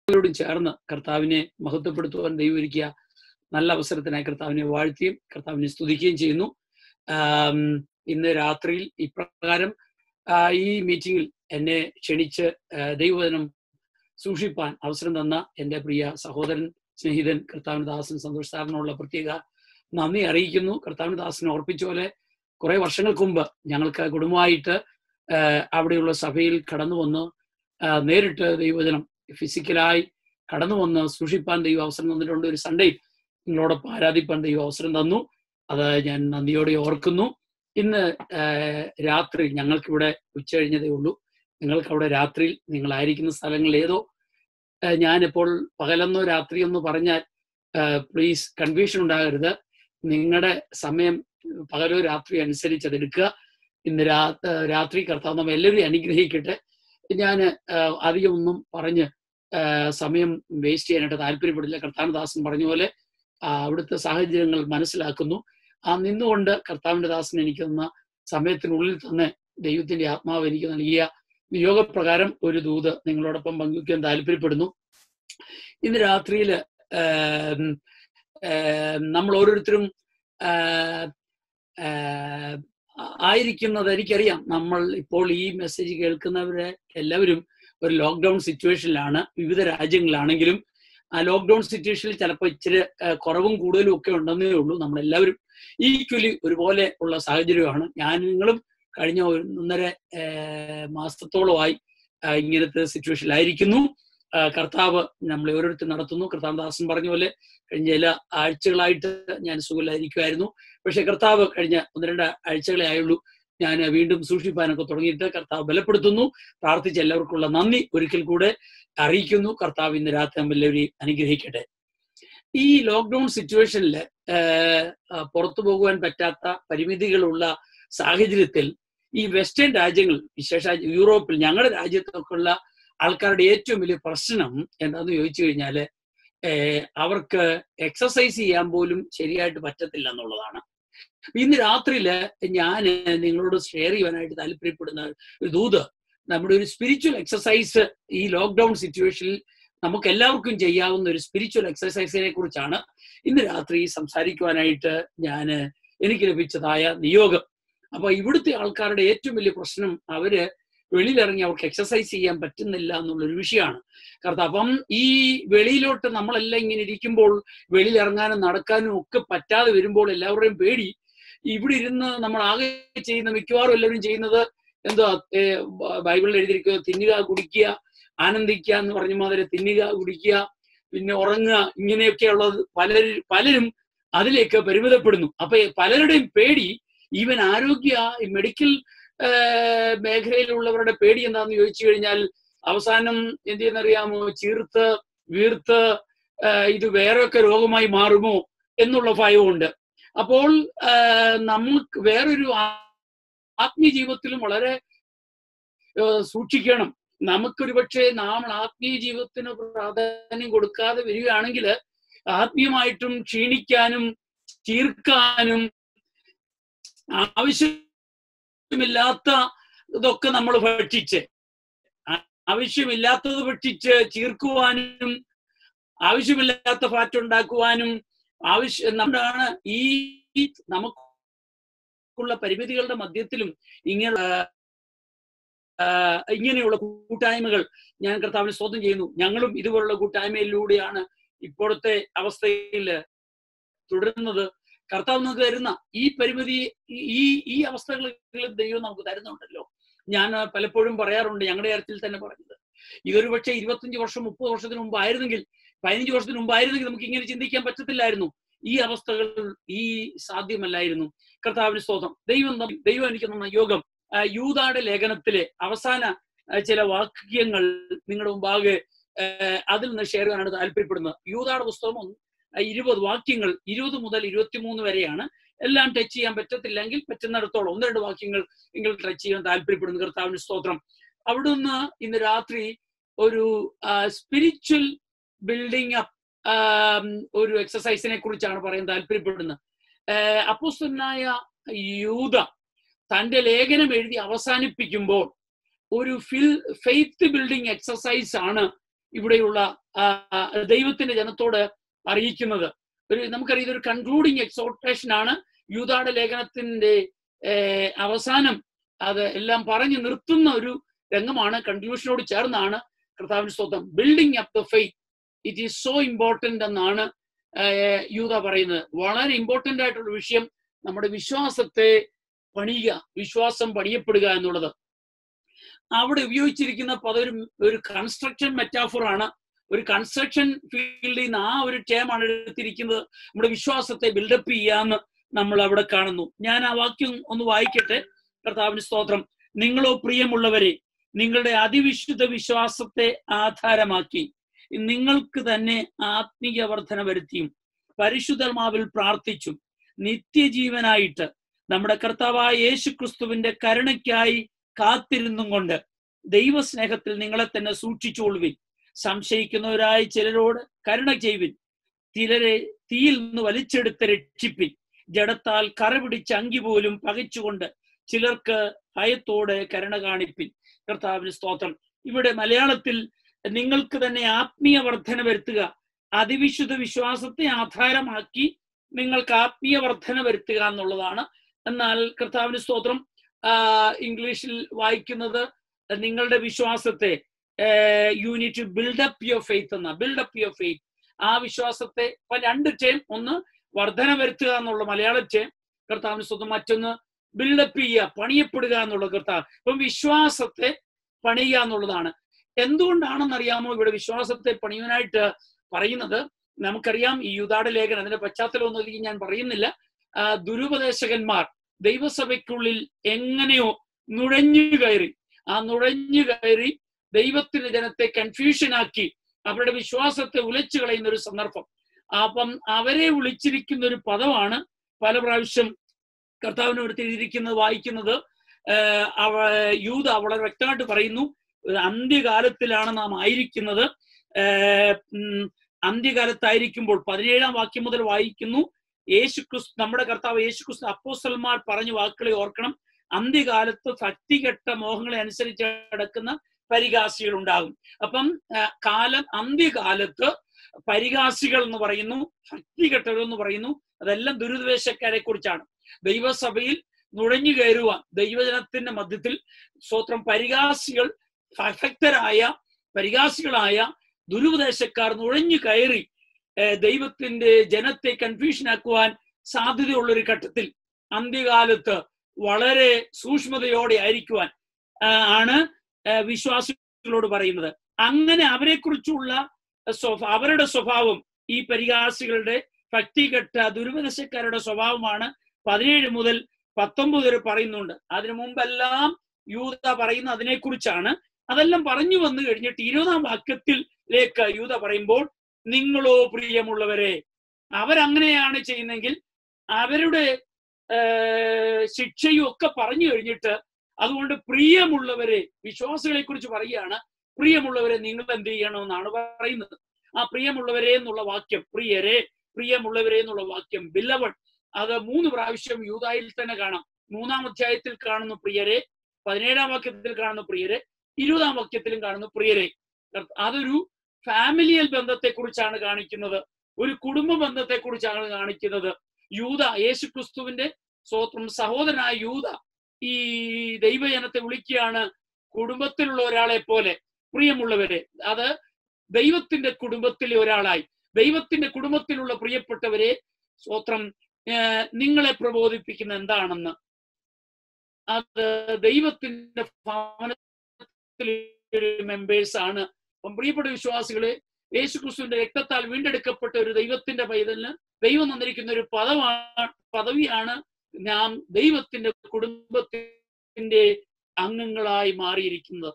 എല്ലാവരോടും ചേർന്ന് കർത്താവിനെ മഹത്വപ്പെടുത്തുവാൻ ദൈവം ഒരുക്കിയ നല്ല അവസരത്തിനായി കർത്താവിനെ വാഴ്ത്തുകയും കർത്താവിനെ സ്തുതിക്കുകയും ചെയ്യുന്നു ആം, ഇന്ന് രാത്രിയിൽ ഇപ്രകാരം ആ, ഈ മീറ്റിംഗിൽ എന്നെ ക്ഷണിച്ച് ആ, ദൈവവചനം സൂക്ഷിപ്പാൻ അവസരം തന്ന എൻ്റെ പ്രിയ സഹോദരൻ സ്നേഹിതൻ കർത്താവിന് ദാസൻ സന്തോഷ് സാറിനുള്ള പ്രത്യേക നന്ദി അറിയിക്കുന്നു കർത്താവിന് ദാസനെ ഓർപ്പിച്ച പോലെ കുറെ വർഷങ്ങൾക്ക് മുമ്പ് ഞങ്ങൾക്ക് കുടുംബമായിട്ട് ആ, അവിടെയുള്ള സഭയിൽ കടന്നു വന്ന് ആ, നേരിട്ട് ദൈവവചനം ഫിസിക്കലായി കടന്നു വന്ന് സൂക്ഷിപ്പാൻ ദൈവം അവസരം തന്നിട്ടുണ്ട് ഒരു സൺഡേ നിങ്ങളോടൊപ്പം ആരാധിപ്പാൻ ദൈവം അവസരം തന്നു അത് ഞാൻ നന്ദിയോടെ ഓർക്കുന്നു ഇന്ന് ആ, രാത്രി ഞങ്ങൾക്കിവിടെ ഉച്ച കഴിഞ്ഞതേ ഉള്ളൂ നിങ്ങൾക്ക് അവിടെ രാത്രിയിൽ നിങ്ങളായിരിക്കുന്ന സ്ഥലങ്ങളിൽ ഏതോ ആ, ഞാനിപ്പോൾ പകലെന്നോ രാത്രിയെന്നോ പറഞ്ഞാൽ പ്ലീസ് കൺഫ്യൂഷൻ ഉണ്ടാകരുത് നിങ്ങളുടെ സമയം പകലോ രാത്രി അനുസരിച്ച് അതെടുക്കുക ഇന്ന് രാ ആ, രാത്രി കർത്താവ് നമ്മെ എല്ലാവരെയും അനുഗ്രഹിക്കട്ടെ ഞാൻ അധികം ഒന്നും പറഞ്ഞ് ആ, സമയം വേസ്റ്റ് ചെയ്യാനായിട്ട് താല്പര്യപ്പെടില്ല കർത്താനദാസൻ പറഞ്ഞ പോലെ ആ, അവിടുത്തെ സാഹചര്യങ്ങൾ മനസ്സിലാക്കുന്നു ആ നിന്നുകൊണ്ട് കർത്താവിന്റെ ദാസൻ എനിക്ക് തന്ന സമയത്തിനുള്ളിൽ തന്നെ ദൈവത്തിന്റെ ആത്മാവ് എനിക്ക് നൽകിയ നിയോഗപ്രകാരം ഒരു ദൂത് നിങ്ങളോടൊപ്പം പങ്കുവയ്ക്കാൻ താല്പര്യപ്പെടുന്നു ഇന്ന് രാത്രിയിൽ നമ്മൾ ഓരോരുത്തരും ആ, ആ, ആയിരിക്കുന്നത് എനിക്കറിയാം നമ്മൾ ഇപ്പോൾ ഈ മെസ്സേജ് കേൾക്കുന്നവരെ എല്ലാവരും ഒരു ലോക്ക്ഡൗൺ സിറ്റുവേഷനിലാണ് വിവിധ രാജ്യങ്ങളിലാണെങ്കിലും ആ ലോക്ക്ഡൗൺ സിറ്റുവേഷനിൽ ചിലപ്പോൾ ഇച്ചിരി ആ, കുറവും കൂടുതലും ഒക്കെ ഉണ്ടെന്നേ ഉള്ളൂ നമ്മളെല്ലാവരും ഈക്വലി ഒരുപോലെ ഉള്ള സാഹചര്യമാണ് ഞാൻ നിങ്ങളും കഴിഞ്ഞ ഒരു ഒന്നര ആ, മാസത്തോളമായി ആ, ഇങ്ങനത്തെ സിറ്റുവേഷനിലായിരിക്കുന്നു ആ, കർത്താവ് നമ്മളെ ഓരോരുത്തർ നടത്തുന്നു കർത്താവ് ദാസൻ പറഞ്ഞ പോലെ കഴിഞ്ഞ ചില ആഴ്ചകളായിട്ട് ഞാൻ സുഖമില്ലായിരിക്കുമായിരുന്നു പക്ഷെ കർത്താവ് കഴിഞ്ഞ ഒന്ന് രണ്ട് ആഴ്ചകളെ ആയുള്ളൂ ഞാൻ വീണ്ടും സൂക്ഷിപ്പാനൊക്കെ തുടങ്ങിയിട്ട് കർത്താവ് ബലപ്പെടുത്തുന്നു പ്രാർത്ഥിച്ച എല്ലാവർക്കുള്ള നന്ദി ഒരിക്കൽ കൂടെ അറിയിക്കുന്നു കർത്താവ് ഇന്ന് രാത്രി നമ്മളെല്ലാവരെയും അനുഗ്രഹിക്കട്ടെ ഈ ലോക്ക്ഡൌൺ സിറ്റുവേഷനിൽ പുറത്തു പോകുവാൻ പറ്റാത്ത പരിമിതികളുള്ള സാഹചര്യത്തിൽ ഈ വെസ്റ്റേൺ രാജ്യങ്ങൾ വിശേഷ യൂറോപ്പിൽ ഞങ്ങളുടെ രാജ്യത്തൊക്കെ ഉള്ള ആൾക്കാരുടെ ഏറ്റവും വലിയ പ്രശ്നം എന്താന്ന് ചോദിച്ചു കഴിഞ്ഞാല് ഏഹ് അവർക്ക് എക്സസൈസ് ചെയ്യാൻ പോലും ശരിയായിട്ട് പറ്റത്തില്ല എന്നുള്ളതാണ് ഇന്ന് രാത്രിയില് ഞാൻ നിങ്ങളോട് ഷെയർ ചെയ്യാനായിട്ട് താല്പര്യപ്പെടുന്ന ഒരു ദൂത് നമ്മുടെ ഒരു സ്പിരിച്വൽ എക്സസൈസ് ഈ ലോക്ക്ഡൌൺ സിറ്റുവേഷനിൽ നമുക്ക് എല്ലാവർക്കും ചെയ്യാവുന്ന ഒരു സ്പിരിച്വൽ എക്സസൈസിനെ കുറിച്ചാണ് ഇന്ന് രാത്രി സംസാരിക്കുവാനായിട്ട് ഞാൻ എനിക്ക് ലഭിച്ചതായ നിയോഗം അപ്പൊ ഇവിടുത്തെ ആൾക്കാരുടെ ഏറ്റവും വലിയ പ്രശ്നം അവര് വെളിയിലിറങ്ങി അവർക്ക് എക്സസൈസ് ചെയ്യാൻ പറ്റുന്നില്ല എന്നുള്ളൊരു വിഷയമാണ് കാരണം അപ്പം ഈ വെളിയിലോട്ട് നമ്മളെല്ലാം ഇങ്ങനെ ഇരിക്കുമ്പോൾ വെളിയിൽ ഇറങ്ങാനും നടക്കാനും ഒക്കെ പറ്റാതെ വരുമ്പോൾ എല്ലാവരുടെയും പേടി ഇവിടെ ഇരുന്ന് നമ്മൾ ആകെ ചെയ്യുന്ന മിക്കവാറും എല്ലാവരും ചെയ്യുന്നത് എന്താ ബൈബിളിൽ എഴുതിയിരിക്കുക തിന്നുക കുടിക്കുക ആനന്ദിക്കുക എന്ന് പറഞ്ഞ മാതിരി തിന്നുക കുടിക്കുക പിന്നെ ഉറങ്ങുക ഇങ്ങനെയൊക്കെയുള്ളത് പലരും പലരും അതിലേക്ക് പരിമിതപ്പെടുന്നു അപ്പൊ പലരുടെയും പേടി ഈവൻ ആരോഗ്യ മെഡിക്കൽ മേഖലയിലുള്ളവരുടെ പേടി എന്താണെന്ന് ചോദിച്ചു കഴിഞ്ഞാൽ അവസാനം എന്ത് ചെയ്യുന്നറിയാമോ ചീർത്ത് വീർത്ത് ഇത് വേറെയൊക്കെ രോഗമായി മാറുമോ എന്നുള്ള ഭയമുണ്ട് അപ്പോൾ നമുക്ക് വേറൊരു ആത്മീയ ജീവിതത്തിലും വളരെ സൂക്ഷിക്കണം നമുക്കൊരു പക്ഷേ നാം ആത്മീയ ജീവിതത്തിന് പ്രാധാന്യം കൊടുക്കാതെ വരികയാണെങ്കിൽ ആത്മീയമായിട്ടും ക്ഷീണിക്കാനും ചീർക്കാനും ആവശ്യമില്ലാത്ത ഇതൊക്കെ നമ്മൾ ഭക്ഷിച്ച് ആവശ്യമില്ലാത്തത് ഭക്ഷിച്ച് ചീർക്കുവാനും ആവശ്യമില്ലാത്ത ഫാറ്റ് ഉണ്ടാക്കുവാനും ആവശ്യം നമ്മളാണ് ഈ നമുക്കുള്ള പരിമിതികളുടെ മധ്യത്തിലും ഇങ്ങനെ ഇങ്ങനെയുള്ള കൂട്ടായ്മകൾ ഞാൻ കർത്താവിനെ സ്തോത്രം ചെയ്യുന്നു ഞങ്ങളും ഇതുപോലുള്ള കൂട്ടായ്മയിലൂടെയാണ് ഇപ്പോഴത്തെ അവസ്ഥയിൽ തുടരുന്നത് കർത്താവ് നമുക്ക് തരുന്ന ഈ പരിമിതി ഈ ഈ അവസ്ഥകളിൽ ദൈവം നമുക്ക് തരുന്നുണ്ടല്ലോ ഞാൻ പലപ്പോഴും പറയാറുണ്ട് ഞങ്ങളുടെ കാര്യത്തിൽ തന്നെ പറഞ്ഞത് ഇതൊരു പക്ഷേ ഇരുപത്തഞ്ച് വർഷം മുപ്പത് വർഷത്തിന് മുമ്പ് ആയിരുന്നെങ്കിൽ പതിനഞ്ച് വർഷത്തിന് മുമ്പായിരുന്നെങ്കിൽ നമുക്ക് ഇങ്ങനെ ചിന്തിക്കാൻ പറ്റത്തില്ലായിരുന്നു ഈ അവസ്ഥകൾ ഈ സാധ്യമല്ലായിരുന്നു കർത്താവിന് സ്തോത്രം ദൈവം ദൈവം എനിക്ക് തന്ന യോഗം യൂതായുടെ ലേഖനത്തിലെ അവസാന ചില വാക്യങ്ങൾ നിങ്ങളുടെ മുമ്പാകെ അതിൽ നിന്ന് ഷെയർ ചെയ്യാനാണ് താല്പര്യപ്പെടുന്നത് യൂതായുടെ പുസ്തകം ഇരുപത് വാക്യങ്ങൾ ഇരുപത് മുതൽ ഇരുപത്തിമൂന്ന് വരെയാണ് എല്ലാം ടച്ച് ചെയ്യാൻ പറ്റത്തില്ലെങ്കിൽ പറ്റുന്നിടത്തോളം ഒന്ന് രണ്ട് വാക്യങ്ങൾ നിങ്ങൾ ടച്ച് ചെയ്യാൻ താല്പര്യപ്പെടുന്നു കർത്താവിന് സ്തോത്രം അവിടുന്ന് ഇന്ന് രാത്രി ഒരു സ്പിരിച്വൽ ബിൽഡിംഗ് അപ്പ് ഒരു എക്സസൈസിനെ കുറിച്ചാണ് പറയാൻ താല്പര്യപ്പെടുന്നത് അപ്പോസ്തനായ യൂത തന്റെ ലേഖനം എഴുതി അവസാനിപ്പിക്കുമ്പോൾ ഒരു ഫിൽ ഫെയ്ത്ത് ബിൽഡിംഗ് എക്സസൈസ് ആണ് ഇവിടെയുള്ള ആ, ആ, ദൈവത്തിന്റെ ജനത്തോട് അറിയിക്കുന്നത് ഒരു നമുക്കറിയാം ഇതൊരു കൺക്ലൂഡിങ് എക്സോർട്ടേഷൻ ആണ് യൂതാടെ ലേഖനത്തിന്റെ ഏർ, അവസാനം അത് എല്ലാം പറഞ്ഞു നിർത്തുന്ന ഒരു രംഗമാണ് കൺക്ലൂഷനോട് ചേർന്നാണ് കർത്താവിന്റെ സ്വന്തം building up the faith it is so important എന്നാണ് ഏർ, യൂത പറയുന്നത് വളരെ ഇമ്പോർട്ടന്റ് ആയിട്ടുള്ള വിഷയം നമ്മുടെ വിശ്വാസത്തെ പണിയുക വിശ്വാസം പണിയപ്പെടുക എന്നുള്ളത് അവിടെ ഉപയോഗിച്ചിരിക്കുന്ന പദം ഒരു ഒരു കൺസ്ട്രക്ഷൻ മെറ്റാഫോർ ആണ് ഒരു കൺസ്ട്രക്ഷൻ ഫീൽഡിൽ നിന്ന് ആ ഒരു ടേമാണ് എടുത്തിരിക്കുന്നത് നമ്മുടെ വിശ്വാസത്തെ ബിൽഡപ്പ് ചെയ്യാന്ന് നമ്മൾ അവിടെ കാണുന്നു ഞാൻ ആ വാക്യം ഒന്ന് വായിക്കട്ടെ കർത്താവിന് സ്തോത്രം നിങ്ങളോ പ്രിയമുള്ളവരെ നിങ്ങളുടെ അതിവിശുദ്ധ വിശ്വാസത്തെ ആധാരമാക്കി നിങ്ങൾക്ക് തന്നെ ആത്മീയ വർധന വരുത്തിയും പരിശുദ്ധമാവിൽ പ്രാർത്ഥിച്ചും നിത്യജീവനായിട്ട് നമ്മുടെ കർത്താവായ യേശു ക്രിസ്തുവിന്റെ കരുണയ്ക്കായി കാത്തിരുന്നും കൊണ്ട് ദൈവസ്നേഹത്തിൽ നിങ്ങളെ തന്നെ സൂക്ഷിച്ചുകൊള്ളുവിൻ സംശയിക്കുന്നവരായ ചിലരോട് കരുണ ചെയ്യുവിൻ ചിലരെ തീയിൽ നിന്ന് വലിച്ചെടുത്ത് രക്ഷിപ്പിൻ ജഡത്താൽ കറ പിടിച്ച അങ്കി പോലും പകച്ചുകൊണ്ട് ചിലർക്ക് ഭയത്തോടെ കരുണ കാണിപ്പിൻ കർത്താവിന് സ്തോത്രം ഇവിടെ മലയാളത്തിൽ നിങ്ങൾക്ക് തന്നെ ആത്മീയ വർധന വരുത്തുക അതിവിശുദ്ധ വിശ്വാസത്തെ ആധാരമാക്കി നിങ്ങൾക്ക് ആത്മീയ വർധന വരുത്തുക എന്നുള്ളതാണ് എന്നാൽ കർത്താവിന് സ്തോത്രം ആ, ഇംഗ്ലീഷിൽ വായിക്കുന്നത് നിങ്ങളുടെ വിശ്വാസത്തെ യൂണിറ്റ് ബിൽഡപ്പ് യുവർ ഫെയ്ത്ത് എന്ന ബിൽഡപ്പ് യുവർ ഫെയ്ത്ത് ആ വിശ്വാസത്തെ ഇപ്പൊ രണ്ട് ടേം ഒന്ന് വർധന വരുത്തുക എന്നുള്ള മലയാള ടേം കർത്താവിന് സ്വന്തം മറ്റൊന്ന് ബിൽഡപ്പ് ചെയ്യുക പണിയപ്പെടുക എന്നുള്ള കർത്താവ് ഇപ്പം വിശ്വാസത്തെ പണിയുക എന്നുള്ളതാണ് എന്തുകൊണ്ടാണെന്നറിയാമോ ഇവിടെ വിശ്വാസത്തെ പണിയുവാനായിട്ട് പറയുന്നത് നമുക്കറിയാം ഈ യുദാടെ ലേഖനം അതിന്റെ പശ്ചാത്തലമൊന്നും അധികം ഞാൻ പറയുന്നില്ല ആ, ദുരുപദേശകന്മാർ ദൈവസഭയ്ക്കുള്ളിൽ എങ്ങനെയോ നുഴഞ്ഞു കയറി ആ നുഴഞ്ഞു കയറി ദൈവത്തിന്റെ ജനത്തെ കൺഫ്യൂഷൻ ആക്കി അവരുടെ വിശ്വാസത്തെ ഉലച്ചു കളയുന്ന ഒരു സന്ദർഭം അപ്പം അവരെ വിളിച്ചിരിക്കുന്ന ഒരു പദമാണ് പല പ്രാവശ്യം കർത്താവിന് എടുത്ത് എഴുതിയിരിക്കുന്നത് വായിക്കുന്നത് ആഹ് അവ യൂത വളരെ വ്യക്തമായിട്ട് പറയുന്നു ഒരു അന്ത്യകാലത്തിലാണ് നാം ആയിരിക്കുന്നത് ആഹ് ഉം അന്ത്യകാലത്തായിരിക്കുമ്പോൾ പതിനേഴാം വാക്യം മുതൽ വായിക്കുന്നു യേശു ക്രിസ്തു നമ്മുടെ കർത്താവ് യേശു ക്രിസ്തു അപ്പോസ്റ്റൽമാർ പറഞ്ഞ വാക്കുകളെ ഓർക്കണം അന്ത്യകാലത്ത് ഭക്തികെട്ട മോഹങ്ങളെ അനുസരിച്ച് നടക്കുന്ന പരിഹാസികൾ ഉണ്ടാകും അപ്പം ആ, കാലം അന്ത്യകാലത്ത് പരിഹാസികൾ എന്ന് പറയുന്നു ഭക്തികെട്ടവർ എന്ന് പറയുന്നു അതെല്ലാം ദുരുദ്ദേശക്കാരെ കുറിച്ചാണ് ദൈവസഭയിൽ നുഴഞ്ഞു കയറുവാൻ ദൈവജനത്തിന്റെ മധ്യത്തിൽ സ്വത്രം പരിഹാസികൾ ഭക്തരായ പരിഹാസികളായ ദുരുപദേശക്കാർ നുഴഞ്ഞു കയറി ഏർ ദൈവത്തിന്റെ ജനത്തെ കൺഫ്യൂഷൻ ആക്കുവാൻ സാധ്യതയുള്ള ഒരു ഘട്ടത്തിൽ അന്ത്യകാലത്ത് വളരെ സൂക്ഷ്മതയോടെ ആയിരിക്കുവാൻ ആ, ആണ് ആ, വിശ്വാസികളോട് പറയുന്നത് അങ്ങനെ അവരെ കുറിച്ചുള്ള അവരുടെ സ്വഭാവം ഈ പരിഹാസികളുടെ ഭക്തികെട്ട ദുരുപദേശക്കാരുടെ സ്വഭാവമാണ് പതിനേഴ് മുതൽ പത്തൊമ്പത് വരെ പറയുന്നുണ്ട് അതിനു മുമ്പെല്ലാം യൂത പറയുന്ന അതിനെക്കുറിച്ചാണ് അതെല്ലാം പറഞ്ഞു വന്നു കഴിഞ്ഞിട്ട് ഇരുപതാം വാക്യത്തിലേക്ക് യൂത പറയുമ്പോൾ നിങ്ങളോ പ്രിയമുള്ളവരെ അവരങ്ങനെയാണ് ചെയ്യുന്നെങ്കിൽ അവരുടെ ഏർ, ശിക്ഷയും ഒക്കെ പറഞ്ഞു കഴിഞ്ഞിട്ട് അതുകൊണ്ട് പ്രിയമുള്ളവരെ വിശ്വാസികളെ കുറിച്ച് പറയുകയാണ് പ്രിയമുള്ളവരെ നിങ്ങൾ എന്ത് ചെയ്യണമെന്നാണ് പറയുന്നത് ആ പ്രിയമുള്ളവരെ എന്നുള്ള വാക്യം പ്രിയരെ പ്രിയമുള്ളവരെ എന്നുള്ള വാക്യം ബില്ലവൺ അത് മൂന്ന് പ്രാവശ്യം യൂതായിൽ തന്നെ കാണാം മൂന്നാം അധ്യായത്തിൽ കാണുന്നു പ്രിയരെ പതിനേഴാം വാക്യത്തിൽ കാണുന്നു പ്രിയരെ ഇരുപതാം വാക്യത്തിലും കാണുന്നു പ്രിയരെ അതൊരു ഫാമിലിയൽ ബന്ധത്തെ കുറിച്ചാണ് കാണിക്കുന്നത് ഒരു കുടുംബ ബന്ധത്തെ കുറിച്ചാണ് കാണിക്കുന്നത് യൂത യേശു ക്രിസ്തുവിന്റെ സ്വത്രം സഹോദരനായ യൂത ഈ ദൈവജനത്തെ വിളിക്കുകയാണ് കുടുംബത്തിലുള്ള ഒരാളെ പോലെ പ്രിയമുള്ളവരെ അത് ദൈവത്തിന്റെ കുടുംബത്തിലെ ഒരാളായി ദൈവത്തിന്റെ കുടുംബത്തിലുള്ള പ്രിയപ്പെട്ടവരെ സ്വത്രം ഏർ നിങ്ങളെ പ്രബോധിപ്പിക്കുന്ന എന്താണെന്ന് അത് ദൈവത്തിന്റെ ഭവനത്തിലെ മെമ്പേഴ്സ് ആണ് അപ്പം പ്രിയപ്പെട്ട വിശ്വാസികളെ യേശു ക്രിസ്തുവിന്റെ രക്തത്താൽ വീണ്ടെടുക്കപ്പെട്ട ഒരു ദൈവത്തിന്റെ പൈതലിന് ദൈവം തന്നിരിക്കുന്ന ഒരു പദമാണ് പദവിയാണ് നാം ദൈവത്തിന്റെ കുടുംബത്തിന്റെ അംഗങ്ങളായി മാറിയിരിക്കുന്നത്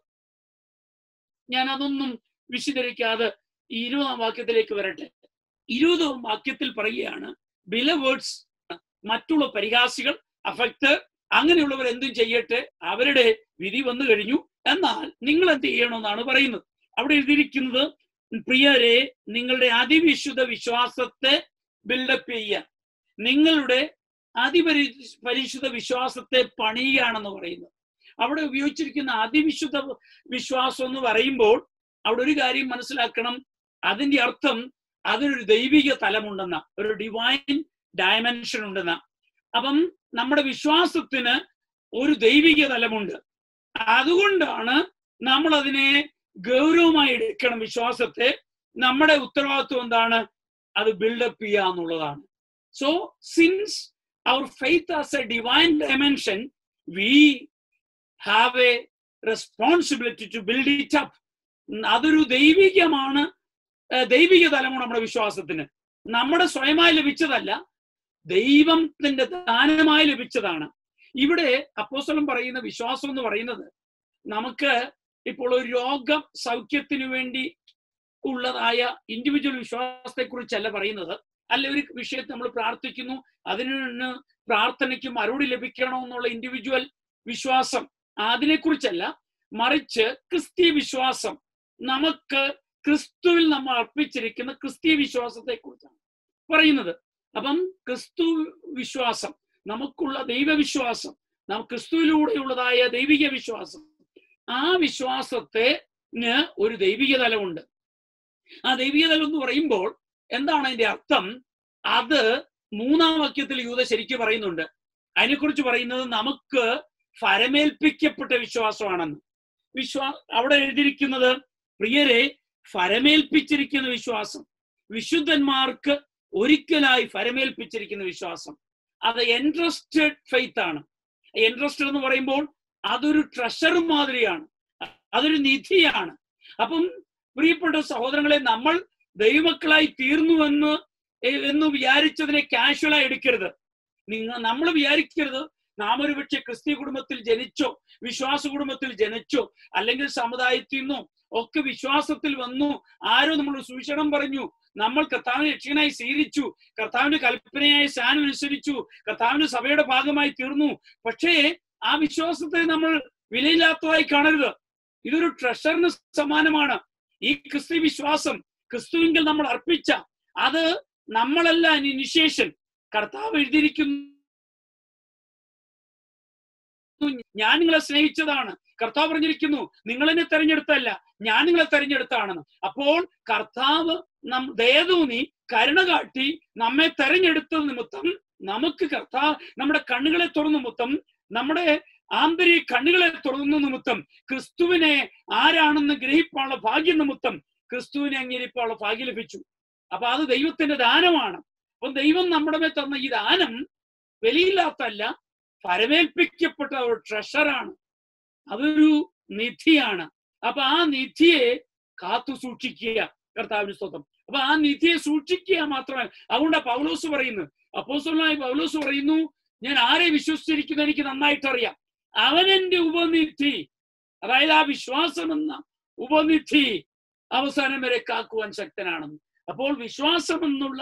ഞാൻ അതൊന്നും വിശദീകരിക്കാതെ ഈ ഇരുപതാം വാക്യത്തിലേക്ക് വരട്ടെ ഇരുപതാം വാക്യത്തിൽ പറയുകയാണ് ബിലവേർഡ്സ് മറ്റുള്ള പരിഹാസികൾ അഫക്ട് അങ്ങനെയുള്ളവർ എന്തും ചെയ്യട്ടെ അവരുടെ വിധി വന്നു കഴിഞ്ഞു എന്നാൽ നിങ്ങൾ എന്ത് ചെയ്യണമെന്നാണ് പറയുന്നത് അവിടെ എഴുതിയിരിക്കുന്നത് പ്രിയരെ നിങ്ങളുടെ അതിവിശുദ്ധ വിശ്വാസത്തെ ബിൽഡപ്പ് ചെയ്യുക നിങ്ങളുടെ അതിപരി പരിശുദ്ധ വിശ്വാസത്തെ പണിയുകയാണെന്ന് പറയുന്നത് അവിടെ ഉപയോഗിച്ചിരിക്കുന്ന അതിവിശുദ്ധ വിശ്വാസം എന്ന് പറയുമ്പോൾ അവിടെ ഒരു കാര്യം മനസ്സിലാക്കണം അതിന്റെ അർത്ഥം അതിനൊരു ദൈവിക തലമുണ്ടെന്ന ഒരു ഡിവൈൻ ഡയമെൻഷൻ ഉണ്ടെന്ന അപ്പം നമ്മുടെ വിശ്വാസത്തിന് ഒരു ദൈവിക തലമുണ്ട് അതുകൊണ്ടാണ് നമ്മൾ അതിനെ ഗൗരവമായി എടുക്കണം വിശ്വാസത്തെ നമ്മുടെ ഉത്തരവാദിത്വം എന്താണ് അത് ബിൽഡപ്പ് ചെയ്യുക എന്നുള്ളതാണ് so since our faith as a divine dimension we have a responsibility to build it up അതൊരു ദൈവികമാണ് ഏഹ് ദൈവിക തലമാണ് നമ്മുടെ വിശ്വാസത്തിന് നമ്മുടെ സ്വയമായി ലഭിച്ചതല്ല ദൈവത്തിന്റെ ദാനമായി ലഭിച്ചതാണ് ഇവിടെ അപ്പോസ്തലൻ പറയുന്ന വിശ്വാസം എന്ന് പറയുന്നത് നമുക്ക് ഇപ്പോൾ ഒരു രോഗ സൗഖ്യത്തിനു വേണ്ടി ഉള്ളതായ ഇൻഡിവിജ്വൽ വിശ്വാസത്തെ കുറിച്ചല്ല പറയുന്നത് അല്ല ഒരു വിഷയത്തെ നമ്മൾ പ്രാർത്ഥിക്കുന്നു അതിന് പ്രാർത്ഥനയ്ക്ക് മറുപടി ലഭിക്കണോ എന്നുള്ള ഇൻഡിവിജ്വൽ വിശ്വാസം അതിനെക്കുറിച്ചല്ല മറിച്ച് ക്രിസ്തീയ വിശ്വാസം നമുക്ക് ക്രിസ്തുവിൽ നമ്മൾ അർപ്പിച്ചിരിക്കുന്ന ക്രിസ്തീയ വിശ്വാസത്തെ കുറിച്ചാണ് പറയുന്നത് അപ്പം ക്രിസ്തു വിശ്വാസം നമുക്കുള്ള ദൈവവിശ്വാസം നാം ക്രിസ്തുവിലൂടെയുള്ളതായ ദൈവിക വിശ്വാസം ആ വിശ്വാസത്തെ ഒരു ദൈവിക തലമുണ്ട് ആ ദൈവിക തലം എന്ന് പറയുമ്പോൾ എന്താണ് അതിന്റെ അർത്ഥം അത് മൂന്നാം വാക്യത്തിൽ യൂത ശരിക്കും പറയുന്നുണ്ട് അതിനെക്കുറിച്ച് പറയുന്നത് നമുക്ക് ഫരമേൽപ്പിക്കപ്പെട്ട വിശ്വാസമാണെന്ന് വിശ്വാ അവിടെ എഴുതിയിരിക്കുന്നത് പ്രിയരെ ഫരമേൽപ്പിച്ചിരിക്കുന്ന വിശ്വാസം വിശുദ്ധന്മാർക്ക് ഒരിക്കലായി ഫരമേൽപ്പിച്ചിരിക്കുന്ന വിശ്വാസം അത് എൻട്രസ്റ്റഡ് ഫെയ്ത്ത് ആണ് എൻട്രസ്റ്റഡ് എന്ന് പറയുമ്പോൾ അതൊരു ട്രഷർ മാതിരിയാണ് അതൊരു നിധിയാണ് അപ്പം പ്രിയപ്പെട്ട സഹോദരങ്ങളെ നമ്മൾ ദൈവമക്കളായി തീർന്നുവെന്ന് എന്ന് വിചാരിച്ചതിനെ കാഷ്വലായി എടുക്കരുത് നിങ്ങൾ നമ്മൾ വിചാരിക്കരുത് നാം ഒരു പക്ഷേ ക്രിസ്ത്യ കുടുംബത്തിൽ ജനിച്ചോ വിശ്വാസ കുടുംബത്തിൽ ജനിച്ചോ അല്ലെങ്കിൽ സമുദായത്തിൽ നിന്നോ ഒക്കെ വിശ്വാസത്തിൽ വന്നു ആരോ നമ്മൾ സുവിശേഷം പറഞ്ഞു നമ്മൾ കർത്താവിനെ രക്ഷകനായി സ്വീകരിച്ചു കർത്താവിന്റെ കൽപ്പനയായി സ്ഥാനം അനുസരിച്ചു കർത്താവിന്റെ സഭയുടെ ഭാഗമായി തീർന്നു പക്ഷേ ആ വിശ്വാസത്തെ നമ്മൾ വിലയില്ലാത്തതായി കാണരുത് ഇതൊരു ട്രഷറിന് സമാനമാണ് ഈ ക്രിസ്തു വിശ്വാസം ക്രിസ്തുവിങ്കിൽ നമ്മൾ അർപ്പിച്ച അത് നമ്മളല്ല ഇനിഷ്യേഷൻ കർത്താവ് എഴുതിയിരിക്കുന്നു ഞാൻ നിങ്ങളെ സ്നേഹിച്ചതാണ് കർത്താവ് പറഞ്ഞിരിക്കുന്നു നിങ്ങൾ എന്നെ തെരഞ്ഞെടുത്തല്ല ഞാൻ നിങ്ങളെ തെരഞ്ഞെടുത്താണെന്ന് അപ്പോൾ കർത്താവ് നം ദയതൂന്നി കരുണ കാട്ടി നമ്മെ തെരഞ്ഞെടുത്ത നിമിത്തം നമുക്ക് കർത്താവ് നമ്മുടെ കണ്ണുകളെ തുറന്ന നിമിത്തം നമ്മുടെ ആന്തരിക കണ്ണുകളെ തുറന്ന നിമിത്തം ക്രിസ്തുവിനെ ആരാണെന്ന് ഗ്രഹിക്കാനുള്ള ഭാഗ്യം നിമിത്തം ക്രിസ്തുവിനെ അംഗീകരിക്കാനുള്ള ഭാഗ്യം ലഭിച്ചു അപ്പൊ അത് ദൈവത്തിന്റെ ദാനമാണ് അപ്പൊ ദൈവം നമ്മുടെ മേൽ തന്ന ഈ ദാനം വിലയില്ലാത്തല്ല പരമേൽപ്പിക്കപ്പെട്ട ഒരു ട്രഷറാണ് അതൊരു നിധിയാണ് അപ്പൊ ആ നിധിയെ കാത്തു സൂക്ഷിക്കുക കർത്താവിന് സ്വന്തം അപ്പൊ ആ നിധിയെ സൂക്ഷിക്കുക മാത്രമല്ല അതുകൊണ്ട് പൗലോസ് പറയുന്നു അപ്പോസ്തലനായ പൗലോസ് പറയുന്നു ഞാൻ ആരെ വിശ്വസിച്ചിരിക്കുന്നു എനിക്ക് നന്നായിട്ട് അറിയാം അവൻ എന്റെ ഉപനിധി അതായത് ആ വിശ്വാസം എന്ന ഉപനിധി അവസാനം വരെ കാക്കുവാൻ ശക്തനാണെന്ന് അപ്പോൾ വിശ്വാസം എന്നുള്ള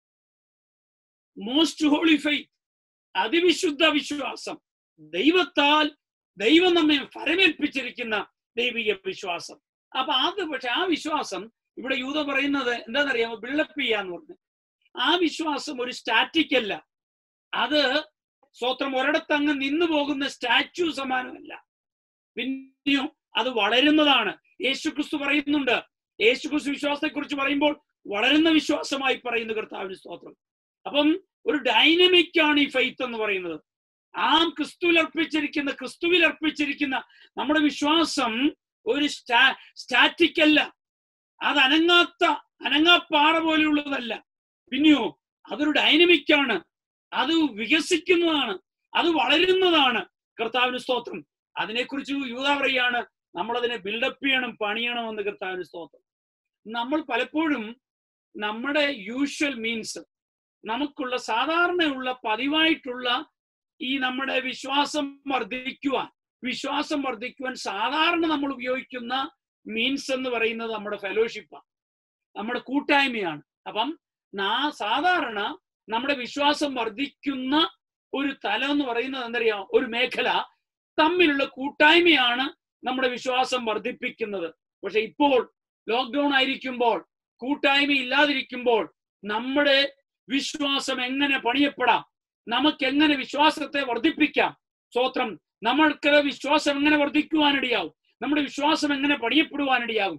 മോസ്റ്റ് ഹോളി ഫെയ്ത്ത് അതിവിശുദ്ധ വിശ്വാസം ദൈവത്താൽ ദൈവം നമ്മെ ഫലമേൽപ്പിച്ചിരിക്കുന്ന ദൈവിക വിശ്വാസം അപ്പൊ അത് പക്ഷെ ആ വിശ്വാസം ഇവിടെ യൂത പറയുന്നത് എന്താണെന്നറിയാമോ ബിൽഡപ്പ് ചെയ്യാന്ന് പറഞ്ഞു ആ വിശ്വാസം ഒരു സ്റ്റാറ്റിക് അല്ല അത് സ്വത്രം ഒരിടത്തങ്ങ് നിന്നു പോകുന്ന സ്റ്റാച്യു സമാനമല്ല പിന്നെയോ അത് വളരുന്നതാണ് യേശുക്രിസ്തു പറയുന്നുണ്ട് യേശുക്രിസ്തു വിശ്വാസത്തെ കുറിച്ച് പറയുമ്പോൾ വളരുന്ന വിശ്വാസമായി പറയുന്നു കർത്താവിന് സ്തോത്രം അപ്പം ഒരു ഡൈനമിക് ആണ് ഈ ഫെയ്ത്ത് എന്ന് പറയുന്നത് ആ ക്രിസ്തുവിൽ അർപ്പിച്ചിരിക്കുന്ന ക്രിസ്തുവിൽ അർപ്പിച്ചിരിക്കുന്ന നമ്മുടെ വിശ്വാസം ഒരു സ്റ്റാ സ്റ്റാറ്റിക് അല്ല അത് അനങ്ങാത്ത അനങ്ങാപ്പാറ പോലെയുള്ളതല്ല പിന്നെയോ അതൊരു ഡൈനമിക് ആണ് അത് വികസിക്കുന്നതാണ് അത് വളരുന്നതാണ് കർത്താവിന് സ്തോത്രം അതിനെക്കുറിച്ച് യൂത പറയാണ് നമ്മൾ അതിനെ ബിൽഡപ്പ് ചെയ്യണം പണിയണം എന്ന് കർത്താവിന് സ്തോത്രം നമ്മൾ പലപ്പോഴും നമ്മുടെ യൂഷ്വൽ മീൻസ് നമുക്കുള്ള സാധാരണയുള്ള പതിവായിട്ടുള്ള ഈ നമ്മുടെ വിശ്വാസം വർദ്ധിക്കുവാൻ വിശ്വാസം വർദ്ധിക്കുവാൻ സാധാരണ നമ്മൾ ഉപയോഗിക്കുന്ന മീൻസ് എന്ന് പറയുന്നത് നമ്മുടെ ഫെലോഷിപ്പാണ് നമ്മുടെ കൂട്ടായ്മയാണ് അപ്പം നാ സാധാരണ നമ്മുടെ വിശ്വാസം വർദ്ധിക്കുന്ന ഒരു തലം എന്ന് പറയുന്നത് എന്തറിയാം ഒരു മേഖല തമ്മിലുള്ള കൂട്ടായ്മയാണ് നമ്മുടെ വിശ്വാസം വർദ്ധിപ്പിക്കുന്നത് പക്ഷെ ഇപ്പോൾ ലോക്ക്ഡൗൺ ആയിരിക്കുമ്പോൾ കൂട്ടായ്മ ഇല്ലാതിരിക്കുമ്പോൾ നമ്മുടെ വിശ്വാസം എങ്ങനെ പണിയപ്പെടാം നമുക്ക് എങ്ങനെ വിശ്വാസത്തെ വർദ്ധിപ്പിക്കാം സ്വോത്രം നമ്മൾക്ക് വിശ്വാസം എങ്ങനെ വർദ്ധിക്കുവാനിടയാവും നമ്മുടെ വിശ്വാസം എങ്ങനെ പണിയപ്പെടുവാനിടയാകും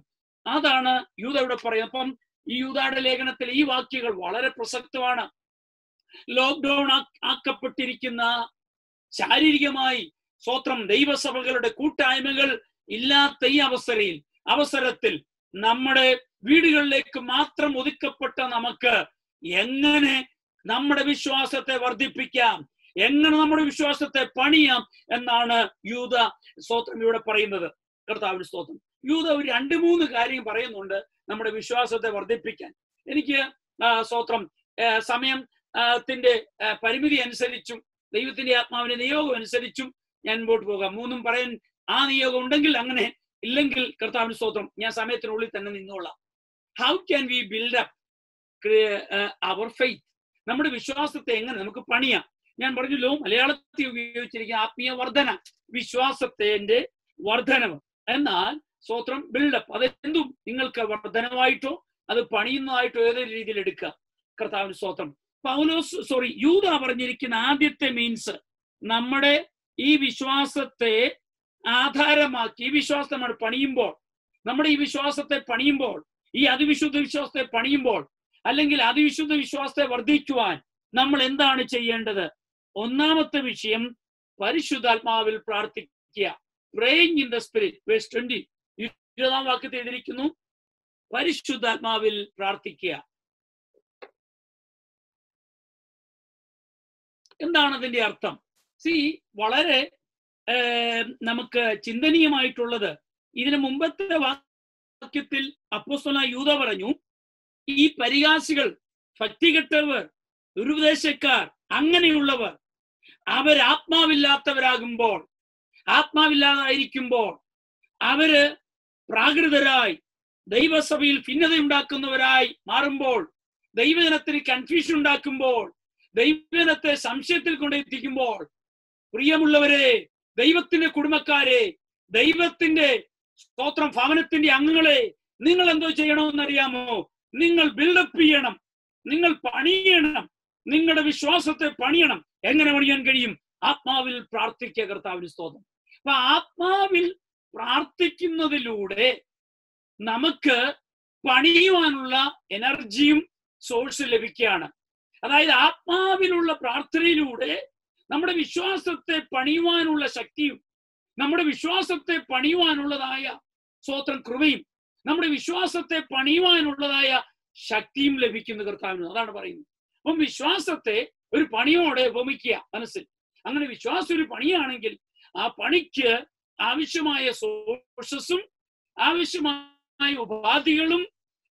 അതാണ് യൂത ഇവിടെ പറയുന്നത് അപ്പം ഈ യൂതയുടെ ലേഖനത്തിൽ ഈ വാക്യങ്ങൾ വളരെ പ്രസക്തമാണ് ലോക്ക്ഡൌൺ ആക്കപ്പെട്ടിരിക്കുന്ന ശാരീരികമായി സ്വത്രം ദൈവസഭകളുടെ കൂട്ടായ്മകൾ ഇല്ലാത്ത ഈ അവസരയിൽ അവസരത്തിൽ നമ്മുടെ വീടുകളിലേക്ക് മാത്രം ഒതുക്കപ്പെട്ട നമുക്ക് എങ്ങനെ നമ്മുടെ വിശ്വാസത്തെ വർദ്ധിപ്പിക്കാം എങ്ങനെ നമ്മുടെ വിശ്വാസത്തെ പണിയാം എന്നാണ് യൂത സ്തോത്രം ഇവിടെ പറയുന്നത് കർത്താവിന്റെ സ്തോത്രം യൂത ഒരു രണ്ട് മൂന്ന് കാര്യം പറയുന്നുണ്ട് നമ്മുടെ വിശ്വാസത്തെ വർദ്ധിപ്പിക്കാൻ എനിക്ക് സ്തോത്രം സമയം ത്തിന്റെ പരിമിതി അനുസരിച്ചും ദൈവത്തിന്റെ ആത്മാവിന്റെ നിയോഗം അനുസരിച്ചും ഞാൻ മുമ്പോട്ട് പോകാം മൂന്നും പറയാൻ ആ നിയോഗം ഉണ്ടെങ്കിൽ അങ്ങനെ ഇല്ലെങ്കിൽ കർത്താവിന്റെ സ്തോത്രം ഞാൻ സമയത്തിനുള്ളിൽ തന്നെ നിന്നോളാം how can we build up our faith നമ്മുടെ വിശ്വാസത്തെ എങ്ങനെ നമുക്ക് പണിയാം ഞാൻ പറഞ്ഞല്ലോ മലയാളത്തിൽ ഉപയോഗിച്ചിരിക്കുന്ന ആത്മീയ വർധന വിശ്വാസത്തിന്റെ വർധനവ് എന്നാൽ സ്വത്രം ബിൽഡപ്പ് അതെന്തും നിങ്ങൾക്ക് വർധനമായിട്ടോ അത് പണിയുന്നതായിട്ടോ ഏതൊരു രീതിയിൽ എടുക്കുക കർത്താവിന് സ്വത്രം പൗലോസ് സോറി യൂത പറഞ്ഞിരിക്കുന്ന ആദ്യത്തെ മീൻസ് നമ്മുടെ ഈ വിശ്വാസത്തെ ആധാരമാക്കി ഈ വിശ്വാസം നമ്മൾ പണിയുമ്പോൾ നമ്മുടെ ഈ വിശ്വാസത്തെ പണിയുമ്പോൾ ഈ അതിവിശുദ്ധ വിശ്വാസത്തെ പണിയുമ്പോൾ അല്ലെങ്കിൽ അതിവിശുദ്ധ വിശ്വാസത്തെ വർദ്ധിക്കുവാൻ നമ്മൾ എന്താണ് ചെയ്യേണ്ടത് ഒന്നാമത്തെ വിഷയം പരിശുദ്ധാത്മാവിൽ പ്രാർത്ഥിക്കുക praying in the spirit verse twenty ഇരുപതാം വാക്യത്തിൽ എഴുതിയിരിക്കുന്നു പരിശുദ്ധാത്മാവിൽ പ്രാർത്ഥിക്കുക എന്താണ് അതിന്റെ അർത്ഥം സി വളരെ നമുക്ക് ചിന്തനീയമായിട്ടുള്ളത് ഇതിനു മുമ്പത്തെ വാക്യത്തിൽ അപ്പോസ്തല യൂത പറഞ്ഞു ഈ പരിഹാസികൾ ഭക്തികെട്ടവർ ദുരുപദേശക്കാർ അങ്ങനെയുള്ളവർ അവർ ആത്മാവില്ലാത്തവരാകുമ്പോൾ ആത്മാവില്ലാതായിരിക്കുമ്പോൾ അവര് പ്രാകൃതരായി ദൈവസഭയിൽ ഭിന്നതയുണ്ടാക്കുന്നവരായി മാറുമ്പോൾ ദൈവജനത്തിന് കൺഫ്യൂഷൻ ഉണ്ടാക്കുമ്പോൾ ദൈവജനത്തെ സംശയത്തിൽ കൊണ്ടെത്തിക്കുമ്പോൾ പ്രിയമുള്ളവരെ ദൈവത്തിന്റെ കുടുംബക്കാരെ ദൈവത്തിന്റെ സ്തോത്രം ഭവനത്തിന്റെ അംഗങ്ങളെ നിങ്ങൾ എന്തോ ചെയ്യണമെന്നറിയാമോ നിങ്ങൾ ബിൽഡപ്പ് ചെയ്യണം നിങ്ങൾ പണിയണം നിങ്ങളുടെ വിശ്വാസത്തെ പണിയണം എങ്ങനെ പണിയാൻ കഴിയും ആത്മാവിൽ പ്രാർത്ഥിക്കുക കർത്താവിന് സ്തോത്രം അപ്പൊ ആത്മാവിൽ പ്രാർത്ഥിക്കുന്നതിലൂടെ നമുക്ക് പണിയുവാനുള്ള എനർജിയും സോഴ്സ് ലഭിക്കുകയാണ് അതായത് ആത്മാവിലുള്ള പ്രാർത്ഥനയിലൂടെ നമ്മുടെ വിശ്വാസത്തെ പണിയുവാനുള്ള ശക്തിയും നമ്മുടെ വിശ്വാസത്തെ പണിയുവാനുള്ളതായ സ്വോത്രം കൃപയും നമ്മുടെ വിശ്വാസത്തെ പണിയുവാനുള്ളതായ ശക്തിയും ലഭിക്കുന്നു കർത്താവിന് അതാണ് പറയുന്നത് അപ്പം വിശ്വാസത്തെ ഒരു പണിയോടെ ഉപമിക്കുക മനസ്സിൽ അങ്ങനെ വിശ്വാസം ഒരു പണിയാണെങ്കിൽ ആ പണിക്ക് ആവശ്യമായ സോഴ്സസും ആവശ്യമായ ഉപാധികളും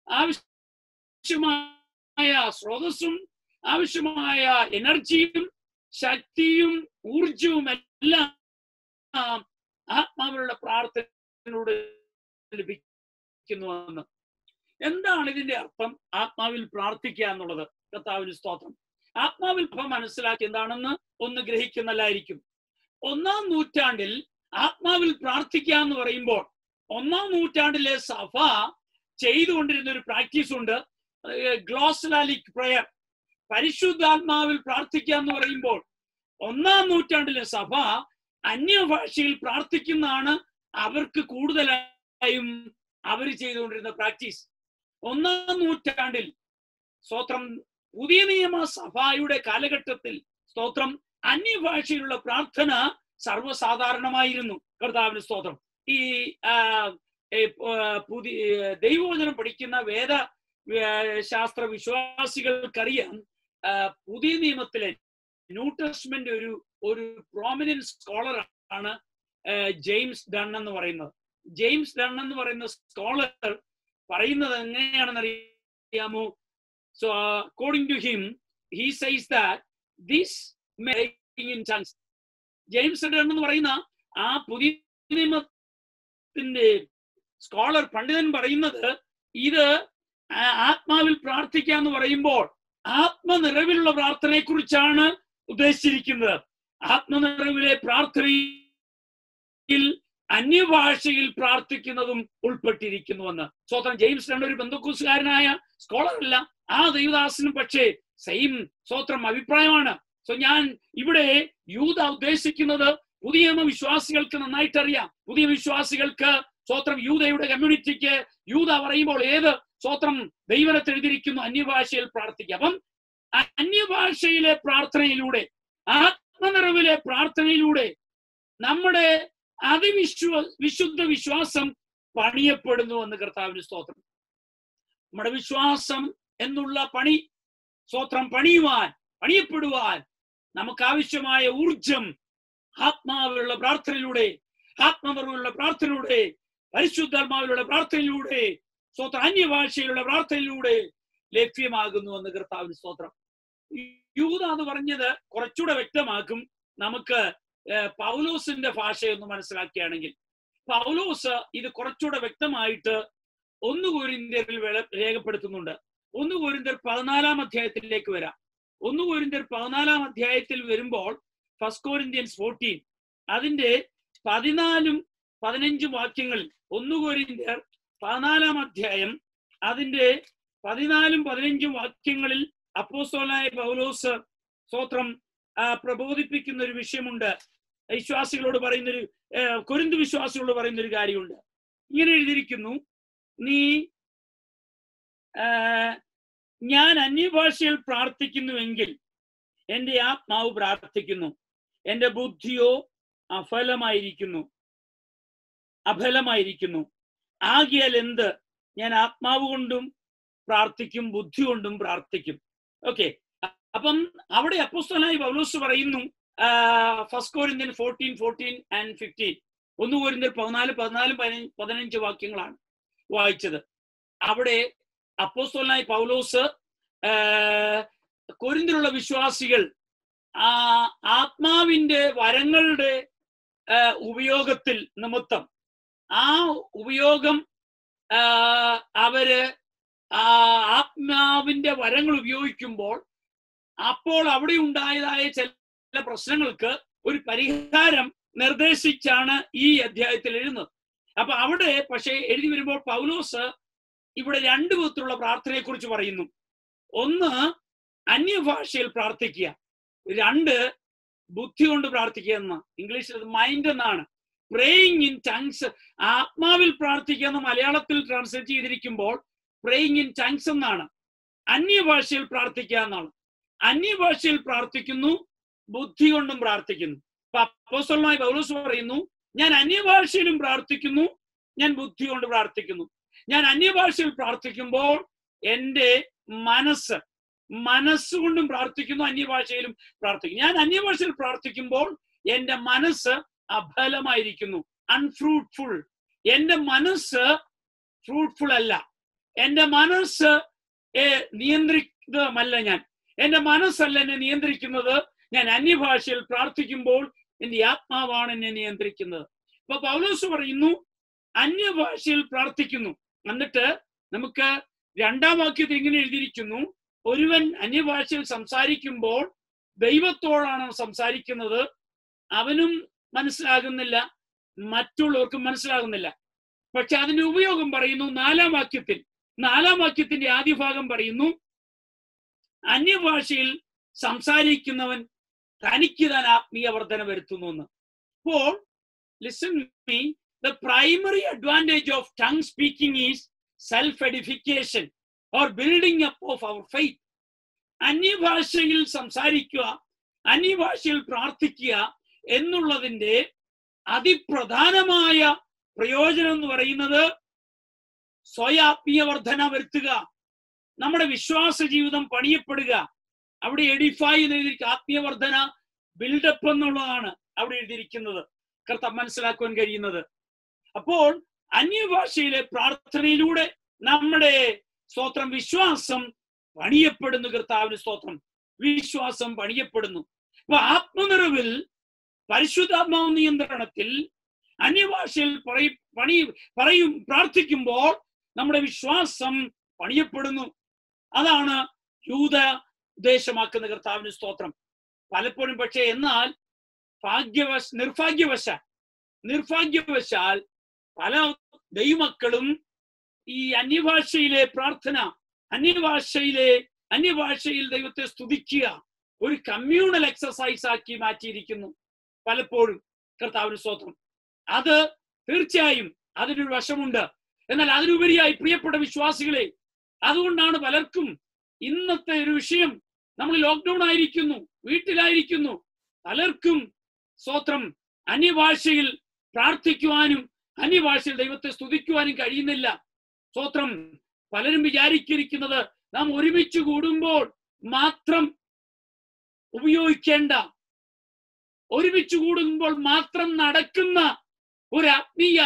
ആവശ്യമായ സ്രോതസ്സും ആവശ്യമായ എനർജിയും ശക്തിയും ഊർജവും എല്ലാം ആത്മാവിലുള്ള പ്രാർത്ഥനയിലൂടെ ലഭിക്കുന്നുവെന്ന് എന്താണ് ഇതിന്റെ അർത്ഥം ആത്മാവിൽ പ്രാർത്ഥിക്കുക എന്നുള്ളത് കർത്താവിന് സ്തോത്രം ആത്മാവിൽ ഇപ്പം മനസ്സിലാക്കി എന്താണെന്ന് ഒന്ന് ഗ്രഹിക്കുന്നല്ലായിരിക്കും ഒന്നാം നൂറ്റാണ്ടിൽ ആത്മാവിൽ പ്രാർത്ഥിക്കുക എന്ന് പറയുമ്പോൾ ഒന്നാം നൂറ്റാണ്ടിലെ സഭ ചെയ്തുകൊണ്ടിരുന്ന ഒരു പ്രാക്ടീസ് ഉണ്ട് ഗ്ലോസ്ലാലിക് പ്രയർ പരിശുദ്ധാത്മാവിൽ പ്രാർത്ഥിക്കുക എന്ന് പറയുമ്പോൾ ഒന്നാം നൂറ്റാണ്ടിലെ സഭ അന്യഭാഷയിൽ പ്രാർത്ഥിക്കുന്നതാണ് അവർക്ക് കൂടുതലായും അവർ ചെയ്തുകൊണ്ടിരുന്ന പ്രാക്ടീസ് ഒന്നാം നൂറ്റാണ്ടിൽ സ്തോത്രം പുതിയ നിയമ സഭയുടെ കാലഘട്ടത്തിൽ സ്തോത്രം അന്യഭാഷയിലുള്ള പ്രാർത്ഥന സർവ്വസാധാരണമായിരുന്നു കർത്താവിന് സ്തോത്രം ഈ പുതിയ ദൈവവചനം പഠിക്കുന്ന വേദ ശാസ്ത്ര വിശ്വാസികൾക്കറിയാം പുതിയ നിയമത്തിലെ ന്യൂ ടെസ്റ്റ്മെന്റ് ഒരു ഒരു പ്രോമിനന്റ് സ്കോളർ ആണ് ജെയിംസ് ഡൺ എന്ന് പറയുന്നത് ജെയിംസ് ഡൺ എന്ന് പറയുന്ന സ്കോളർ പറയുന്നത് എങ്ങനെയാണെന്ന് അറിയാമോ so according to him he says that this enhance James Dunn എന്ന് പറയുന്ന ആ പുതിയ നിയമത്തിന്റെ സ്കോളർ പണ്ഡിതൻ പറയുന്നത് ഇത് ആത്മാവിൽ പ്രാർത്ഥിക്കുക എന്ന് പറയുമ്പോൾ ആത്മനിറവിലുള്ള പ്രാർത്ഥനയെ കുറിച്ചാണ് ഉദ്ദേശിച്ചിരിക്കുന്നത് ആത്മനിറവിലെ പ്രാർത്ഥനയിൽ അന്യഭാഷയിൽ പ്രാർത്ഥിക്കുന്നതും ഉൾപ്പെട്ടിരിക്കുന്നുവെന്ന് സ്വതന്ത്രം ജെയിംസ് രണ്ട് ഒരു ബന്ധുക്കൂസുകാരനായ സ്കോളർ അല്ല ആ ദൈവദാസനും പക്ഷേ സെയിം സ്വത്രം അഭിപ്രായമാണ് സോ ഞാൻ ഇവിടെ യൂത ഉദ്ദേശിക്കുന്നത് പുതിയ വിശ്വാസികൾക്ക് നന്നായിട്ട് അറിയാം പുതിയ വിശ്വാസികൾക്ക് സ്വോത്രം യൂതയുടെ കമ്മ്യൂണിറ്റിക്ക് യൂത പറയുമ്പോൾ ഏത് സ്വോത്രം ദൈവനത്തിൽ എഴുതിയിരിക്കുന്നു അന്യഭാഷയിൽ പ്രാർത്ഥിക്കുക അപ്പം അന്യഭാഷയിലെ പ്രാർത്ഥനയിലൂടെ ആത്മനിറവിലെ പ്രാർത്ഥനയിലൂടെ നമ്മുടെ അതിവിശ്വ വിശുദ്ധ വിശ്വാസം പണിയപ്പെടുന്നു എന്ന് കർത്താവിന് സ്തോത്രം നമ്മുടെ വിശ്വാസം എന്നുള്ള പണി സ്തോത്രം പണിയുവാൻ പണിയപ്പെടുവാൻ നമുക്ക് ആവശ്യമായ ഊർജം ആത്മാവിലുള്ള പ്രാർത്ഥനയിലൂടെ ആത്മനിർവ്വമുള്ള പ്രാർത്ഥനയിലൂടെ പരിശുദ്ധാത്മാവിലുള്ള പ്രാർത്ഥനയിലൂടെ സ്തോത്രം അന്യഭാഷയിലുള്ള പ്രാർത്ഥനയിലൂടെ ലഭ്യമാകുന്നു എന്ന് കർത്താവിന് സ്തോത്രം യൂത എന്ന് പറഞ്ഞത് കുറച്ചുകൂടെ വ്യക്തമാക്കും നമുക്ക് പൗലോസിന്റെ ഭാഷയൊന്ന് മനസ്സിലാക്കുകയാണെങ്കിൽ പൗലോസ് ഇത് കുറച്ചുകൂടെ വ്യക്തമായിട്ട് ഒന്ന് കോരിന്ത്യരിൽ രേഖപ്പെടുത്തുന്നുണ്ട് ഒന്ന് കോരിന്ത്യർ പതിനാലാം അധ്യായത്തിലേക്ക് വരാം ഒന്ന് കോരിന്ത്യർ പതിനാലാം അധ്യായത്തിൽ വരുമ്പോൾ ഫസ്റ്റ് കോരിന്ത്യൻസ് ഫോർട്ടീൻ അതിന്റെ പതിനാലും പതിനഞ്ചും വാക്യങ്ങളിൽ ഒന്ന് കോരിന്ത്യർ പതിനാലാം അധ്യായം അതിന്റെ പതിനാലും പതിനഞ്ചും വാക്യങ്ങളിൽ അപ്പോസ്തോലായ പൗലോസ് സ്തോത്രം പ്രബോധിപ്പിക്കുന്ന ഒരു വിഷയമുണ്ട് വിശ്വാസികളോട് പറയുന്നൊരു കൊരിന്ത് വിശ്വാസികളോട് പറയുന്ന ഒരു കാര്യമുണ്ട് ഇങ്ങനെ എഴുതിയിരിക്കുന്നു നീ ഞാൻ അന്യഭാഷയിൽ പ്രാർത്ഥിക്കുന്നുവെങ്കിൽ എൻ്റെ ആത്മാവ് പ്രാർത്ഥിക്കുന്നു എൻ്റെ ബുദ്ധിയോ അഫലമായിരിക്കുന്നു അഫലമായിരിക്കുന്നു ആകിയാൽ എന്ത് ഞാൻ ആത്മാവ് കൊണ്ടും പ്രാർത്ഥിക്കും ബുദ്ധി കൊണ്ടും പ്രാർത്ഥിക്കും ഓക്കെ അപ്പം അവിടെ അപ്പോസ്തലായി പൗലോസ് പറയുന്നു first Corinthian fourteen fourteen and fifteen ഒന്ന് കോരിന്ത്യൻ പതിനാല് പതിനാല് പതിനഞ്ച് വാക്യങ്ങളാണ് വായിച്ചത് അവിടെ അപ്പോസ്തലായി പൗലോസ് കൊരിന്തിലുള്ള വിശ്വാസികൾ ആ ആത്മാവിന്റെ വരങ്ങളുടെ ഉപയോഗത്തിൽ നിമിത്തം ആ ഉപയോഗം അവര് ആത്മാവിന്റെ വരങ്ങൾ ഉപയോഗിക്കുമ്പോൾ അപ്പോൾ അവിടെ ഉണ്ടായതായ ചില പ്രശ്നങ്ങൾക്ക് ഒരു പരിഹാരം നിർദ്ദേശിച്ചാണ് ഈ അധ്യായത്തിൽ എഴുതുന്നത് അപ്പൊ അവിടെ പക്ഷേ എഴുതി വരുമ്പോൾ പൗലോസ് ഇവിടെ രണ്ട് വിധത്തിലുള്ള പ്രാർത്ഥനയെ കുറിച്ച് പറയുന്നു ഒന്ന് അന്യഭാഷയിൽ പ്രാർത്ഥിക്കുക രണ്ട് ബുദ്ധി കൊണ്ട് പ്രാർത്ഥിക്കുക എന്ന ഇംഗ്ലീഷിൽ അത് മൈൻഡ് എന്നാണ് പ്രേയിങ് ഇൻ ടങ്സ് ആത്മാവിൽ പ്രാർത്ഥിക്കുക എന്ന് മലയാളത്തിൽ ട്രാൻസ്ലേറ്റ് ചെയ്തിരിക്കുമ്പോൾ പ്രേയിങ് ഇൻ ടങ്സ് എന്നാണ് അന്യഭാഷയിൽ പ്രാർത്ഥിക്കുക എന്നാണ് അന്യഭാഷയിൽ പ്രാർത്ഥിക്കുന്നു ബുദ്ധി കൊണ്ടും പ്രാർത്ഥിക്കുന്നു അപ്പൊ അപ്പോസ്തലനായ പൗലോസ് പറയുന്നു ഞാൻ അന്യഭാഷയിലും പ്രാർത്ഥിക്കുന്നു ഞാൻ ബുദ്ധി കൊണ്ട് പ്രാർത്ഥിക്കുന്നു ഞാൻ അന്യഭാഷയിൽ പ്രാർത്ഥിക്കുമ്പോൾ എൻ്റെ മനസ്സ് മനസ്സുകൊണ്ടും പ്രാർത്ഥിക്കുന്നു അന്യഭാഷയിലും പ്രാർത്ഥിക്കുന്നു ഞാൻ അന്യഭാഷയിൽ പ്രാർത്ഥിക്കുമ്പോൾ എൻ്റെ മനസ്സ് അഫലമായിരിക്കുന്നു അൺഫ്രൂട്ട്ഫുൾ എൻ്റെ മനസ്സ് ഫ്രൂട്ട്ഫുൾ അല്ല എൻ്റെ മനസ്സ് നിയന്ത്രിക്കുന്നതല്ല ഞാൻ എൻ്റെ മനസ്സല്ല എന്നെ നിയന്ത്രിക്കുന്നത് ഞാൻ അന്യഭാഷയിൽ പ്രാർത്ഥിക്കുമ്പോൾ എൻ്റെ ആത്മാവാണ് എന്നെ നിയന്ത്രിക്കുന്നത് അപ്പൊ പൗലോസ് പറയുന്നു അന്യഭാഷയിൽ പ്രാർത്ഥിക്കുന്നു എന്നിട്ട് നമുക്ക് രണ്ടാം വാക്യത്തിൽ ഇങ്ങനെ എഴുതിയിരിക്കുന്നു ഒരുവൻ അന്യഭാഷയിൽ സംസാരിക്കുമ്പോൾ ദൈവത്തോടാണ് സംസാരിക്കുന്നത് അവനും മനസ്സിലാകുന്നില്ല മറ്റുള്ളവർക്കും മനസ്സിലാകുന്നില്ല പക്ഷെ അതിന്റെ ഉപയോഗം പറയുന്നു നാലാം വാക്യത്തിൽ നാലാം വാക്യത്തിന്റെ ആദ്യ ഭാഗം പറയുന്നു അന്യഭാഷയിൽ സംസാരിക്കുന്നവൻ തനിക്ക് താൻ ആത്മീയ വർധന വരുത്തുന്നു എന്ന് അപ്പോൾ listen me the primary advantage of tongue speaking is self edification or building up of our faith അന്യഭാഷയിൽ സംസാരിക്കുക അന്യഭാഷയിൽ പ്രാർത്ഥിക്കുക എന്നുള്ളതിൻ്റെ അതിപ്രധാനമായ പ്രയോജനം എന്ന് പറയുന്നത് സ്വയാത്മീയ വർധന വരുത്തുക നമ്മുടെ വിശ്വാസ ജീവിതം പണിയപ്പെടുക അവിടെ എഡിഫൈ എന്ന് എഴുതിയിരിക്കുക ആത്മീയവർദ്ധന ബിൽഡപ്പ് എന്നുള്ളതാണ് അവിടെ എഴുതിയിരിക്കുന്നത് കർത്ത മനസ്സിലാക്കുവാൻ കഴിയുന്നത് അപ്പോൾ അന്യഭാഷയിലെ പ്രാർത്ഥനയിലൂടെ നമ്മുടെ സ്തോത്രം വിശ്വാസം പണിയപ്പെടുന്നു കർത്താവിന് സ്തോത്രം വിശ്വാസം പണിയപ്പെടുന്നു അപ്പൊ ആത്മനിറവിൽ പരിശുദ്ധാത്മാവ് നിയന്ത്രണത്തിൽ അന്യഭാഷയിൽ പറയും പണി പറയും പ്രാർത്ഥിക്കുമ്പോൾ നമ്മുടെ വിശ്വാസം പണിയപ്പെടുന്നു അതാണ് യൂത ഉദ്ദേശമാക്കുന്ന കർത്താവിന് സ്തോത്രം പലപ്പോഴും പക്ഷേ എന്നാൽ ഭാഗ്യവശ നിർഭാഗ്യവശാൽ നിർഭാഗ്യവശാൽ പല ദൈവമക്കളും ഈ അന്യഭാഷയിലെ പ്രാർത്ഥന അന്യഭാഷയിലെ അന്യഭാഷയിൽ ദൈവത്തെ സ്തുതിക്കുക ഒരു കമ്മ്യൂണൽ എക്സസൈസ് ആക്കി മാറ്റിയിരിക്കുന്നു പലപ്പോഴും കർത്താവിന് സ്തോത്രം അത് തീർച്ചയായും അതിനൊരു വശമുണ്ട് എന്നാൽ അതിനുപരിയായി പ്രിയപ്പെട്ട വിശ്വാസികളെ അതുകൊണ്ടാണ് പലർക്കും ഇന്നത്തെ ഒരു വിഷയം നമ്മൾ ലോക്ക്ഡൌൺ ആയിരിക്കുന്നു വീട്ടിലായിരിക്കുന്നു പലർക്കും സ്വത്രം അന്യഭാഷയിൽ പ്രാർത്ഥിക്കുവാനും അന്യഭാഷയിൽ ദൈവത്തെ സ്തുതിക്കുവാനും കഴിയുന്നില്ല സ്വത്രം പലരും വിചാരിച്ചിരിക്കുന്നത് നാം ഒരുമിച്ച് കൂടുമ്പോൾ മാത്രം ഉപയോഗിക്കേണ്ട ഒരുമിച്ച് കൂടുമ്പോൾ മാത്രം നടക്കുന്ന ഒരു ആത്മീയ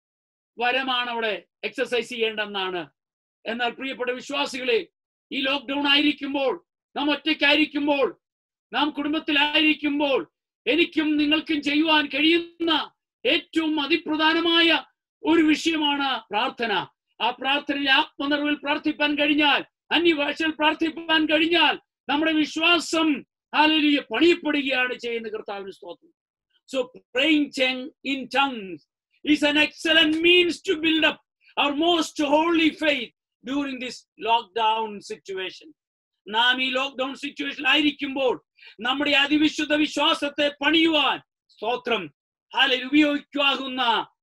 വരമാണ് അവിടെ എക്സസൈസ് ചെയ്യേണ്ടെന്നാണ് എന്നാൽ പ്രിയപ്പെട്ട വിശ്വാസികളെ ഈ ലോക്ക്ഡൌൺ ആയിരിക്കുമ്പോൾ നാം ഒറ്റയ്ക്കായിരിക്കുമ്പോൾ നാം കുടുംബത്തിലായിരിക്കുമ്പോൾ എനിക്കും നിങ്ങൾക്കും ചെയ്യുവാൻ കഴിയുന്ന ഏറ്റവും അതിപ്രധാനമായ ഒരു വിഷയമാണ് പ്രാർത്ഥന ആ പ്രാർത്ഥനയിൽ ആത്മനിർവിൽ പ്രാർത്ഥിപ്പാൻ കഴിഞ്ഞാൽ അന്യഭാഷയിൽ പ്രാർത്ഥിപ്പാൻ കഴിഞ്ഞാൽ നമ്മുടെ വിശ്വാസം ഹാലലിയ പണിയപ്പെടുകയാണ് ചെയ്യുന്ന കർത്താവിന് സ്തോത്രം so praying in tongues is an excellent means to build up our most holy faith during this lockdown situation നാം ഈ ലോക്ക്ഡൌൺ സിറ്റുവേഷൻ ആയിരിക്കുമ്പോൾ നമ്മുടെ അതിവിശുദ്ധ വിശ്വാസത്തെ പണിയുവാൻ സ്തോത്രം ഹാലൽ ഉപയോഗിക്കാകുന്ന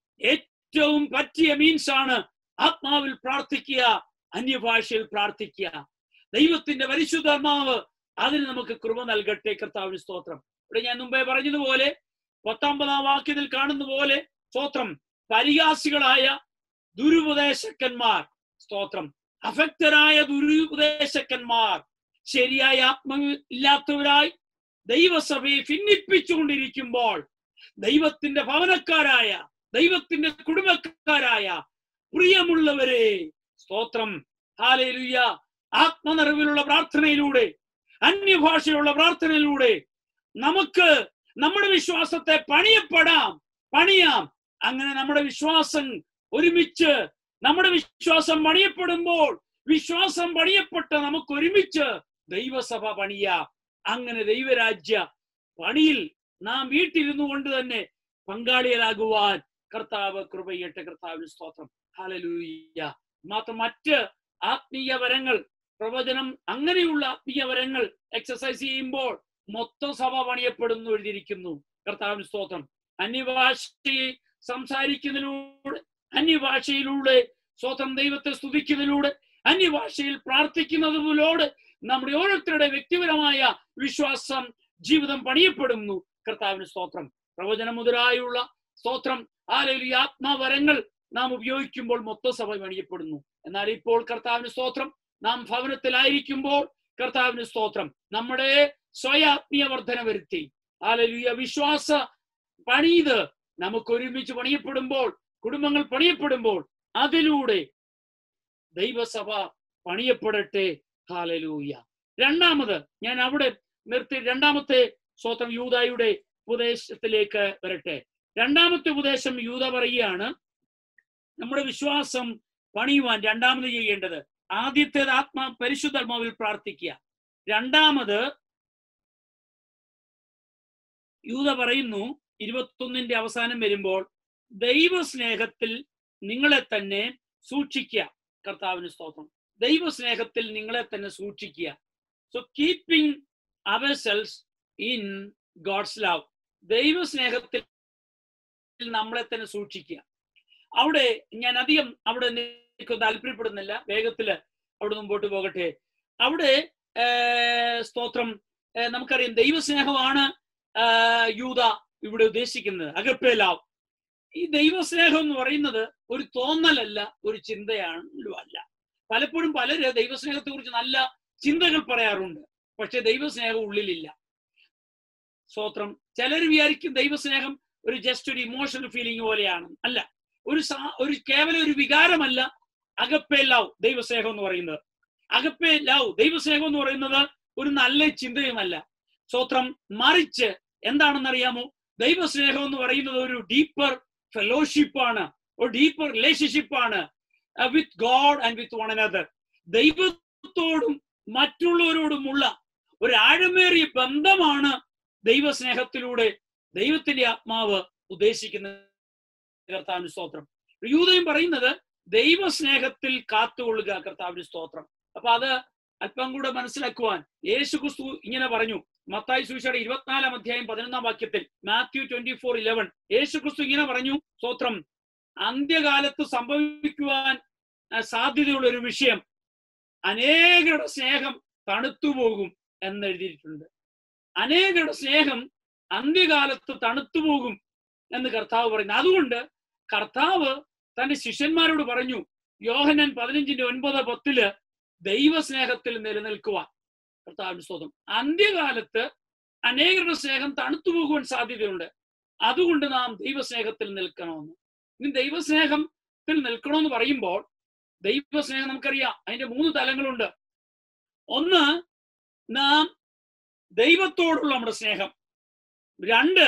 ഏറ്റവും പറ്റിയ മീൻസ് ആണ് ആത്മാവിൽ പ്രാർത്ഥിക്കുക അന്യഭാഷയിൽ പ്രാർത്ഥിക്കുക ദൈവത്തിന്റെ പരിശുദ്ധാത്മാവ് അതിന് നമുക്ക് കൃപ നൽകട്ടെ കർത്താവിന് സ്തോത്രം ഇവിടെ ഞാൻ മുമ്പേ പറഞ്ഞതുപോലെ പത്തൊമ്പതാം വാക്യത്തിൽ കാണുന്ന പോലെ സ്തോത്രം പരിഹാസികളായ ദുരുപദേശക്കന്മാർ സ്തോത്രം അഭക്തരായ ദുരുപദേശക്കന്മാർ ശരിയായ ആത്മ ഇല്ലാത്തവരായി ദൈവസഭയെ ഭിന്നിപ്പിച്ചുകൊണ്ടിരിക്കുമ്പോൾ ദൈവത്തിന്റെ ഭവനക്കാരായ ദൈവത്തിന്റെ കുടുംബക്കാരായ പ്രിയമുള്ളവരെ സ്തോത്രം ഹാലേലുയ്യ ആത്മനിറവിലുള്ള പ്രാർത്ഥനയിലൂടെ അന്യഭാഷയുള്ള പ്രാർത്ഥനയിലൂടെ നമുക്ക് നമ്മുടെ വിശ്വാസത്തെ പണിയപ്പെടാം പണിയാം അങ്ങനെ നമ്മുടെ വിശ്വാസം ഒരുമിച്ച് നമ്മുടെ വിശ്വാസം പണിയപ്പെടുമ്പോൾ വിശ്വാസം പണിയപ്പെട്ട നമുക്ക് ഒരുമിച്ച് ദൈവസഭ പണിയാം അങ്ങനെ ദൈവരാജ്യ പണിയിൽ നാം വീട്ടിലിരുന്നു കൊണ്ട് തന്നെ പങ്കാളികളാകുവാൻ കർത്താവ് കൃപയ്യട്ടെ കർത്താവിന് സ്തോത്രം ഹാലലൂയ്യ മാത്രം മറ്റ് ആത്മീയ വരങ്ങൾ പ്രവചനം അങ്ങനെയുള്ള ആത്മീയ വരങ്ങൾ എക്സസൈസ് ചെയ്യുമ്പോൾ മൊത്തം സഭ പണിയപ്പെടുന്നു എഴുതിയിരിക്കുന്നു കർത്താവിന് സ്തോത്രം അന്യഭാഷയെ സംസാരിക്കുന്നതിലൂടെ അന്യഭാഷയിലൂടെ സ്വതം ദൈവത്തെ സ്തുതിക്കുന്നതിലൂടെ അന്യഭാഷയിൽ പ്രാർത്ഥിക്കുന്നതിലൂടെ നമ്മുടെ ഓരോരുത്തരുടെ വ്യക്തിപരമായ വിശ്വാസം ജീവിതം പണിയപ്പെടുന്നു കർത്താവിന് സ്തോത്രം പ്രവചനം മുതലായുള്ള സ്തോത്രം ആലയിൽ ഈ ആത്മാവരങ്ങൾ നാം ഉപയോഗിക്കുമ്പോൾ മൊത്തം സഭ പണിയപ്പെടുന്നു എന്നാൽ ഇപ്പോൾ കർത്താവിന് സ്തോത്രം നാം ഭവനത്തിലായിരിക്കുമ്പോൾ കർത്താവിന് സ്തോത്രം നമ്മുടെ സ്വയാത്മീയ വർധന വരുത്തി ആലലുയ വിശ്വാസ പണിത് നമുക്ക് ഒരുമിച്ച് പണിയപ്പെടുമ്പോൾ കുടുംബങ്ങൾ പണിയപ്പെടുമ്പോൾ അതിലൂടെ ദൈവസഭ പണിയപ്പെടട്ടെ ഹാലലൂയ രണ്ടാമത് ഞാൻ അവിടെ നിർത്തി രണ്ടാമത്തെ സ്വതം യൂതായുടെ ഉപദേശത്തിലേക്ക് വരട്ടെ രണ്ടാമത്തെ ഉപദേശം യൂത പറയുകയാണ് നമ്മുടെ വിശ്വാസം പണിയുവാൻ രണ്ടാമത് ചെയ്യേണ്ടത് ആദ്യത്തേത് ആത്മാ പരിശുദ്ധാത്മാവിൽ പ്രാർത്ഥിക്കുക രണ്ടാമത് യൂത പറയുന്നു ഇരുപത്തൊന്നിന്റെ അവസാനം വരുമ്പോൾ ദൈവസ്നേഹത്തിൽ നിങ്ങളെ തന്നെ സൂക്ഷിക്കുക കർത്താവിന് സ്തോത്രം ദൈവസ്നേഹത്തിൽ നിങ്ങളെ തന്നെ സൂക്ഷിക്കുക so keeping our selves in God's love ദൈവസ്നേഹത്തിൽ നമ്മളെ തന്നെ സൂക്ഷിക്കുക അവിടെ ഞാൻ അധികം അവിടെ എനിക്ക് താല്പര്യപ്പെടുന്നില്ല വേഗത്തില് അവിടെ മുമ്പോട്ട് പോകട്ടെ അവിടെ സ്തോത്രം നമുക്കറിയാം ദൈവസ്നേഹമാണ് യൂത ഇവിടെ ഉദ്ദേശിക്കുന്നത് അകപ്പേലാവ് ഈ ദൈവസ്നേഹം എന്ന് പറയുന്നത് ഒരു തോന്നലല്ല ഒരു ചിന്തയാണല്ലോ അല്ല പലപ്പോഴും പലര് ദൈവസ്നേഹത്തെ കുറിച്ച് നല്ല ചിന്തകൾ പറയാറുണ്ട് പക്ഷെ ദൈവസ്നേഹം ഉള്ളിലില്ല സ്തോത്രം ചിലർ വിചാരിക്കും ദൈവസ്നേഹം ഒരു ജസ്റ്റ് ഒരു ഇമോഷണൽ ഫീലിംഗ് പോലെയാണ് അല്ല ഒരു ഒരു കേവലം ഒരു വികാരമല്ല അകപ്പേ ലവ് ദൈവസ്നേഹം എന്ന് പറയുന്നത് അകപ്പേ ലവ് ദൈവസ്നേഹം എന്ന് പറയുന്നത് ഒരു നല്ല ചിന്തയുമല്ല സ്തോത്രം മറിച്ച് എന്താണെന്നറിയാമോ ദൈവസ്നേഹം എന്ന് പറയുന്നത് ഒരു ഡീപ്പർ ഫെലോഷിപ്പ് ആണ് ഒരു ഡീപ്പർ റിലേഷൻഷിപ്പ് ആണ് with God and with one another ദൈവത്തോടും മറ്റുള്ളവരോടുമുള്ള ഒരു ആഴമേറിയ ബന്ധമാണ് ദൈവസ്നേഹത്തിലൂടെ ദൈവത്തിന്റെ ആത്മാവ് ഉദ്ദേശിക്കുന്ന കർത്താവിന് സ്തോത്രം യൂതയും പറയുന്നത് ദൈവസ്നേഹത്തിൽ കാത്തുകൊള്ളുക കർത്താവിന് സ്തോത്രം അപ്പൊ അത് അല്പം കൂടെ മനസ്സിലാക്കുവാൻ യേശു ക്രിസ്തു ഇങ്ങനെ പറഞ്ഞു മത്തായി സുവിശയുടെ ഇരുപത്തിനാലാം അധ്യായം പതിനൊന്നാം വാക്യത്തിൽ Matthew twenty four eleven Yesu Kristu ഇങ്ങനെ പറഞ്ഞു സ്തോത്രം അന്ത്യകാലത്ത് സംഭവിക്കുവാൻ ആ, സാധ്യതയുള്ള ഒരു വിഷയം അനേകരുടെ സ്നേഹം തണുത്തുപോകും എന്ന് എഴുതിയിട്ടുണ്ട് അനേകരുടെ സ്നേഹം അന്ത്യകാലത്ത് തണുത്തുപോകും എന്ന് കർത്താവ് പറയുന്നു അതുകൊണ്ട് കർത്താവ് തന്റെ ശിഷ്യന്മാരോട് പറഞ്ഞു യോഹനൻ പതിനഞ്ചിന്റെ ഒൻപത് പത്തില് ദൈവസ്നേഹത്തിൽ നിലനിൽക്കുവാൻ കർത്താവിന്റെ സ്വതം അന്ത്യകാലത്ത് അനേകരുടെ സ്നേഹം തണുത്തു പോകുവാൻ സാധ്യതയുണ്ട് അതുകൊണ്ട് നാം ദൈവസ്നേഹത്തിൽ നിൽക്കണമെന്ന് ഇനി ദൈവസ്നേഹത്തിൽ നിൽക്കണമെന്ന് പറയുമ്പോൾ ദൈവസ്നേഹം നമുക്കറിയാം അതിന്റെ മൂന്ന് തലങ്ങളുണ്ട് ഒന്ന് നാം ദൈവത്തോടുള്ള നമ്മുടെ സ്നേഹം രണ്ട്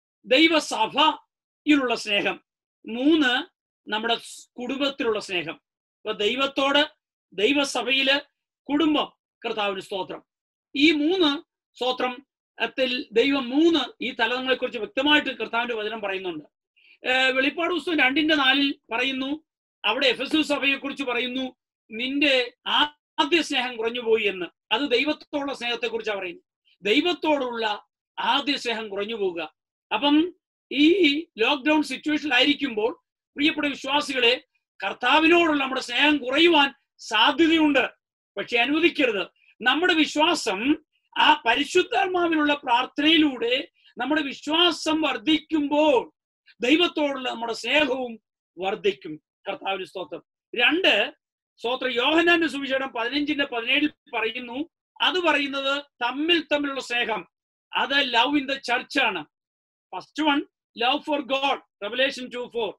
ദൈവസഭയിലുള്ള സ്നേഹം മൂന്ന് നമ്മുടെ സ് കുടുംബത്തിലുള്ള സ്നേഹം ഇപ്പൊ ദൈവത്തോട് ദൈവസഭയില് കുടുംബം കർത്താവിന് സ്തോത്രം ഈ മൂന്ന് സ്തോത്രം ത്തിൽ ദൈവം മൂന്ന് ഈ തലങ്ങളെ കുറിച്ച് വ്യക്തമായിട്ട് കർത്താവിന്റെ വചനം പറയുന്നുണ്ട് ഏർ വെളിപ്പാട് പുസ്തകം രണ്ടിന്റെ നാലിൽ പറയുന്നു അവിടെ എഫ് എസ് സഭയെ കുറിച്ച് പറയുന്നു നിന്റെ ആദ്യ സ്നേഹം കുറഞ്ഞുപോയി എന്ന് അത് ദൈവത്തോടുള്ള സ്നേഹത്തെ കുറിച്ചാണ് പറയുന്നത് ദൈവത്തോടുള്ള ആദ്യ സ്നേഹം കുറഞ്ഞു പോവുക അപ്പം ഈ ലോക്ക്ഡൌൺ സിറ്റുവേഷനിലായിരിക്കുമ്പോൾ പ്രിയപ്പെട്ട വിശ്വാസികളെ കർത്താവിനോടുള്ള നമ്മുടെ സ്നേഹം കുറയുവാൻ സാധ്യതയുണ്ട് പക്ഷെ അനുവദിക്കരുത് നമ്മുടെ വിശ്വാസം ആ പരിശുദ്ധാത്മാവിനുള്ള പ്രാർത്ഥനയിലൂടെ നമ്മുടെ വിശ്വാസം വർദ്ധിക്കുമ്പോൾ ദൈവത്തോടുള്ള നമ്മുടെ സ്നേഹവും വർദ്ധിക്കും കർത്താവിന് സ്തോത്രം രണ്ട് സ്തോത്രം യോഹനാന്റെ സുവിശേഷം പതിനഞ്ചിന്റെ പതിനേഴിൽ പറയുന്നു അത് പറയുന്നത് തമ്മിൽ തമ്മിലുള്ള സ്നേഹം അത് ലവ് ഇൻ ദ ചർച്ച് ആണ് first one love for God revelation two four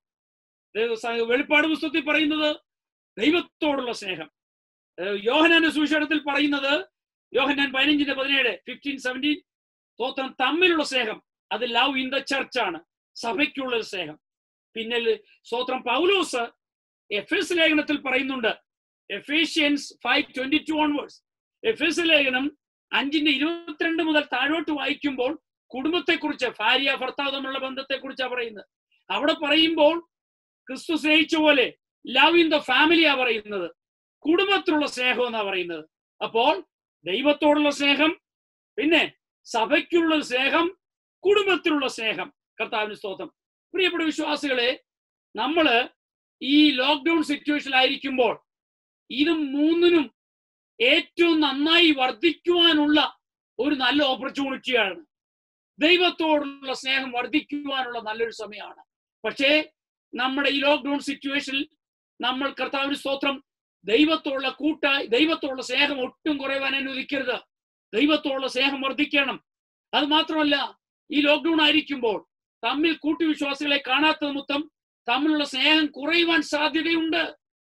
വെളിപ്പാട് പുസ്തകത്തിൽ പറയുന്നത് ദൈവത്തോടുള്ള സ്നേഹം ഏഹ് യോഹനാന്റെ സുവിശേഷത്തിൽ പറയുന്നത് യോഹനാൻ പതിനഞ്ചിന്റെ പതിനേഴ് ഫിഫ്റ്റീൻ സെവൻറ്റീൻ സ്തോത്രം തമ്മിലുള്ള സ്നേഹം അത് ലവ് ഇൻ ദ ചർച്ച് ആണ് സഭയ്ക്കുള്ള ഒരു സ്നേഹം പിന്നെ സ്തോത്രം പൗലോസ് എഫ് എസ് ലേഖനത്തിൽ പറയുന്നുണ്ട് Ephesians five twenty two onwards എഫ് എസ് ലേഖനം അഞ്ചിന്റെ ഇരുപത്തിരണ്ട് മുതൽ താഴോട്ട് വായിക്കുമ്പോൾ കുടുംബത്തെക്കുറിച്ച് ഭാര്യ ഭർത്താവ് തമ്മിലുള്ള ബന്ധത്തെക്കുറിച്ചാണ് പറയുന്നത് അവിടെ പറയുമ്പോൾ ക്രിസ്തു സ്നേഹിച്ച പോലെ ലവ് ഇൻ ദ ഫാമിലിയാ പറയുന്നത് കുടുംബത്തിലുള്ള സ്നേഹം എന്നാ പറയുന്നത് അപ്പോൾ ദൈവത്തോടുള്ള സ്നേഹം പിന്നെ സഭയ്ക്കുള്ള സ്നേഹം കുടുംബത്തിലുള്ള സ്നേഹം കർത്താവിന് സ്തോത്രം പ്രിയപ്പെട്ട വിശ്വാസികളെ നമ്മള് ഈ ലോക്ക്ഡൌൺ സിറ്റുവേഷനിലായിരിക്കുമ്പോൾ ഇത് മൂന്നിനും ഏറ്റവും നന്നായി വർദ്ധിക്കുവാനുള്ള ഒരു നല്ല ഓപ്പർച്യൂണിറ്റിയാണ് ദൈവത്തോടുള്ള സ്നേഹം വർദ്ധിക്കുവാനുള്ള നല്ലൊരു സമയമാണ് പക്ഷേ നമ്മുടെ ഈ ലോക്ക്ഡൌൺ സിറ്റുവേഷനിൽ നമ്മൾ കർത്താവിന് സ്തോത്രം ദൈവത്തോടുള്ള കൂട്ടായി ദൈവത്തോടുള്ള സ്നേഹം ഒട്ടും കുറയുവാൻ അനുവദിക്കരുത് ദൈവത്തോടുള്ള സ്നേഹം വർദ്ധിക്കണം അത് മാത്രമല്ല ഈ ലോക്ക്ഡൌൺ ആയിരിക്കുമ്പോൾ തമ്മിൽ കൂട്ടുവിശ്വാസികളെ കാണാത്ത നിമിത്തം തമ്മിലുള്ള സ്നേഹം കുറയുവാൻ സാധ്യതയുണ്ട്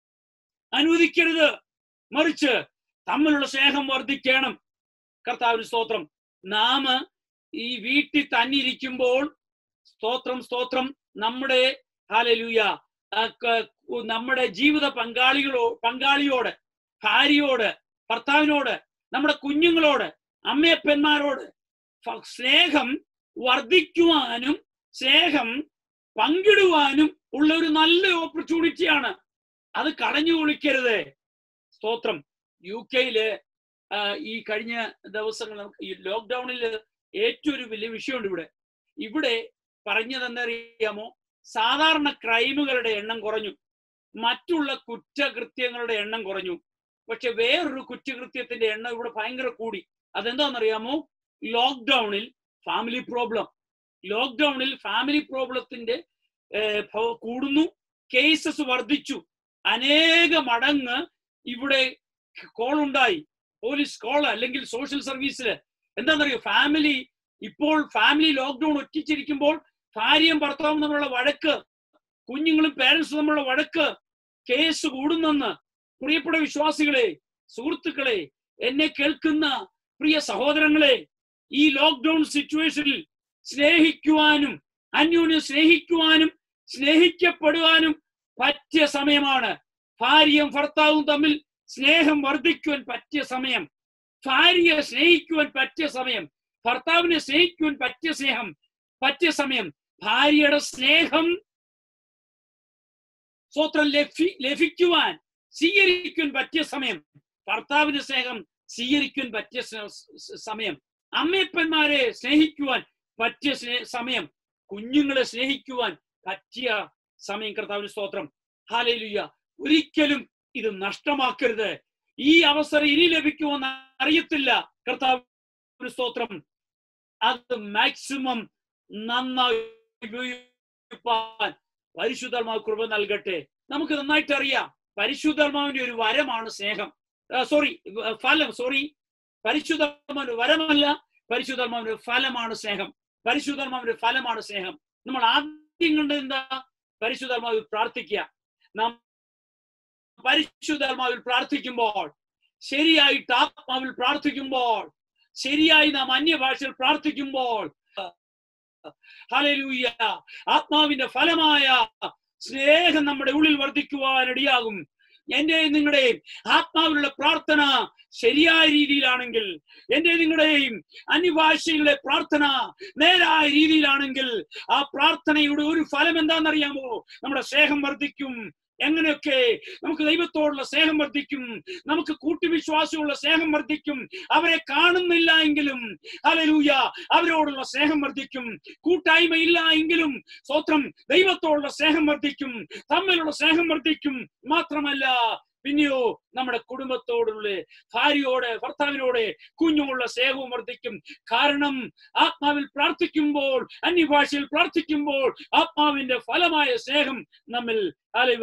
അനുവദിക്കരുത് മറിച്ച് തമ്മിലുള്ള സ്നേഹം വർദ്ധിക്കണം കർത്താവിന് സ്തോത്രം നാം ഈ വീട്ടിൽ തന്നിരിക്കുമ്പോൾ സ്തോത്രം സ്തോത്രം നമ്മുടെ ഹാലലൂയ നമ്മുടെ ജീവിത പങ്കാളികളോ പങ്കാളിയോട് ഭാര്യയോട് ഭർത്താവിനോട് നമ്മുടെ കുഞ്ഞുങ്ങളോട് അമ്മയപ്പന്മാരോട് ഫ- സ്നേഹം വർദ്ധിക്കുവാനും സ്നേഹം പങ്കിടുവാനും ഉള്ള ഒരു നല്ല ഓപ്പർച്യൂണിറ്റിയാണ് അത് കളഞ്ഞു കുളിക്കരുത് സ്തോത്രം യു കെയില് ഈ കഴിഞ്ഞ ദിവസങ്ങൾ നമുക്ക് ഈ ലോക്ക്ഡൌണിൽ ഏറ്റവും ഒരു വലിയ വിഷയമുണ്ട് ഇവിടെ ഇവിടെ പറഞ്ഞത് എന്തറിയാമോ സാധാരണ ക്രൈമുകളുടെ എണ്ണം കുറഞ്ഞു മറ്റുള്ള കുറ്റകൃത്യങ്ങളുടെ എണ്ണം കുറഞ്ഞു പക്ഷെ വേറൊരു കുറ്റകൃത്യത്തിന്റെ എണ്ണം ഇവിടെ ഭയങ്കര കൂടി അതെന്താണെന്നറിയാമോ ലോക്ക്ഡൌണിൽ ഫാമിലി പ്രോബ്ലം ലോക്ക്ഡൌണിൽ ഫാമിലി പ്രോബ്ലത്തിന്റെ ഏർ, ഭ- കൂടുന്നു കേസസ് വർദ്ധിച്ചു അനേക മടങ്ങ് ഇവിടെ കോൾ ഉണ്ടായി പോലീസ് കോൾ അല്ലെങ്കിൽ സോഷ്യൽ സർവീസില് എന്താണെന്നറിയോ ഫാമിലി ഇപ്പോൾ ഫാമിലി ലോക്ക്ഡൌൺ ഒറ്റിച്ചിരിക്കുമ്പോൾ ഭാര്യയും ഭർത്താവും തമ്മിലുള്ള വഴക്ക് കുഞ്ഞുങ്ങളും പേരൻസും തമ്മിലുള്ള വഴക്ക് കേസ് കൂടുന്നെന്ന് പ്രിയപ്പെട്ട വിശ്വാസികളെ സുഹൃത്തുക്കളെ എന്നെ കേൾക്കുന്ന പ്രിയ സഹോദരങ്ങളെ ഈ ലോക്ക്ഡൌൺ സിറ്റുവേഷനിൽ സ്നേഹിക്കുവാനും അന്യോന്യം സ്നേഹിക്കുവാനും സ്നേഹിക്കപ്പെടുവാനും പറ്റിയ സമയമാണ് ഭാര്യയും ഭർത്താവും തമ്മിൽ സ്നേഹം വർദ്ധിക്കുവാൻ പറ്റിയ സമയം ഭാര്യയെ സ്നേഹിക്കുവാൻ പറ്റിയ സമയം ഭർത്താവിനെ സ്നേഹിക്കുവാൻ പറ്റിയ സ്നേഹം പറ്റിയ സമയം ഭാര്യയുടെ സ്നേഹം സ്വത്രം ലഭി ലഭിക്കുവാൻ സ്വീകരിക്കുവാൻ പറ്റിയ സമയം ഭർത്താവിന്റെ സ്നേഹം സ്വീകരിക്കുവാൻ പറ്റിയ സ- സ- സമയം അമ്മയപ്പന്മാരെ സ്നേഹിക്കുവാൻ പറ്റിയ സ്നേ- സമയം കുഞ്ഞുങ്ങളെ സ്നേഹിക്കുവാൻ പറ്റിയ സമയം കർത്താവിന് സ്തോത്രം ഹാലേലുയ്യ ഒരിക്കലും ഇത് നഷ്ടമാക്കരുത് ഈ അവസരം ഇനി ലഭിക്കുമെന്ന് അറിയത്തില്ല കർത്താവിന് സ്തോത്രം അത് മാക്സിമം നന്നായി ഉപയോഗിക്കാൻ പരിശുദ്ധാത്മാവ് കൃപ നൽകട്ടെ നമുക്ക് നന്നായിട്ട് അറിയാം പരിശുദ്ധാത്മാവിന്റെ ഒരു വരമാണ് സ്നേഹം സോറി ഫലം സോറി പരിശുദ്ധാത്മാവിന്റെ വരമല്ല പരിശുദ്ധാത്മാവിന്റെ ഫലമാണ് സ്നേഹം പരിശുദ്ധാത്മാവിന്റെ ഫലമാണ് സ്നേഹം നമ്മൾ ആദ്യം കണ്ടത് എന്താ പരിശുദ്ധാത്മാവിൽ പ്രാർത്ഥിക്കുക നാം പരിശുദ്ധാത്മാവിൽ പ്രാർത്ഥിക്കുമ്പോൾ ശരിയായിട്ട് ആത്മാവിൽ പ്രാർത്ഥിക്കുമ്പോൾ ശരിയായി നാം അന്യഭാഷയിൽ പ്രാർത്ഥിക്കുമ്പോൾ ഹല്ലേലൂയ ആത്മാവിന്റെ ഫലമായ സ്നേഹം നമ്മുടെ ഉള്ളിൽ വർദ്ധിക്കുവാനിടയാകും എന്റെ നിങ്ങളുടെയും ആത്മാവിലുള്ള പ്രാർത്ഥന ശരിയായ രീതിയിലാണെങ്കിൽ എന്റെ നിങ്ങളുടെയും അന്യഭാഷയിലെ പ്രാർത്ഥന നേരായ രീതിയിലാണെങ്കിൽ ആ പ്രാർത്ഥനയുടെ ഒരു ഫലം എന്താണെന്നറിയാമോ നമ്മുടെ സ്നേഹം വർദ്ധിക്കും എങ്ങനെയൊക്കെ നമുക്ക് ദൈവത്തോടുള്ള സ്നേഹം വർദ്ധിക്കും നമുക്ക് കൂട്ടുവിശ്വാസമുള്ള സ്നേഹം വർദ്ധിക്കും അവരെ കാണുന്നില്ല എങ്കിലും ഹല്ലേലൂയ അവരോടുള്ള സ്നേഹം വർദ്ധിക്കും കൂട്ടായ്മ ഇല്ല എങ്കിലും സ്വത്രം ദൈവത്തോടുള്ള സ്നേഹം വർദ്ധിക്കും തമ്മിലുള്ള സ്നേഹം വർദ്ധിക്കും മാത്രമല്ല പിന്നെയോ നമ്മുടെ കുടുംബത്തോടുള്ള ഭാര്യയോട് ഭർത്താവിനോട് കുഞ്ഞുമുള്ള സ്നേഹവും വർദ്ധിക്കും കാരണം ആത്മാവിൽ പ്രാർത്ഥിക്കുമ്പോൾ അന്യഭാഷയിൽ പ്രാർത്ഥിക്കുമ്പോൾ ആത്മാവിന്റെ ഫലമായ സ്നേഹം നമ്മിൽ അല്ലെ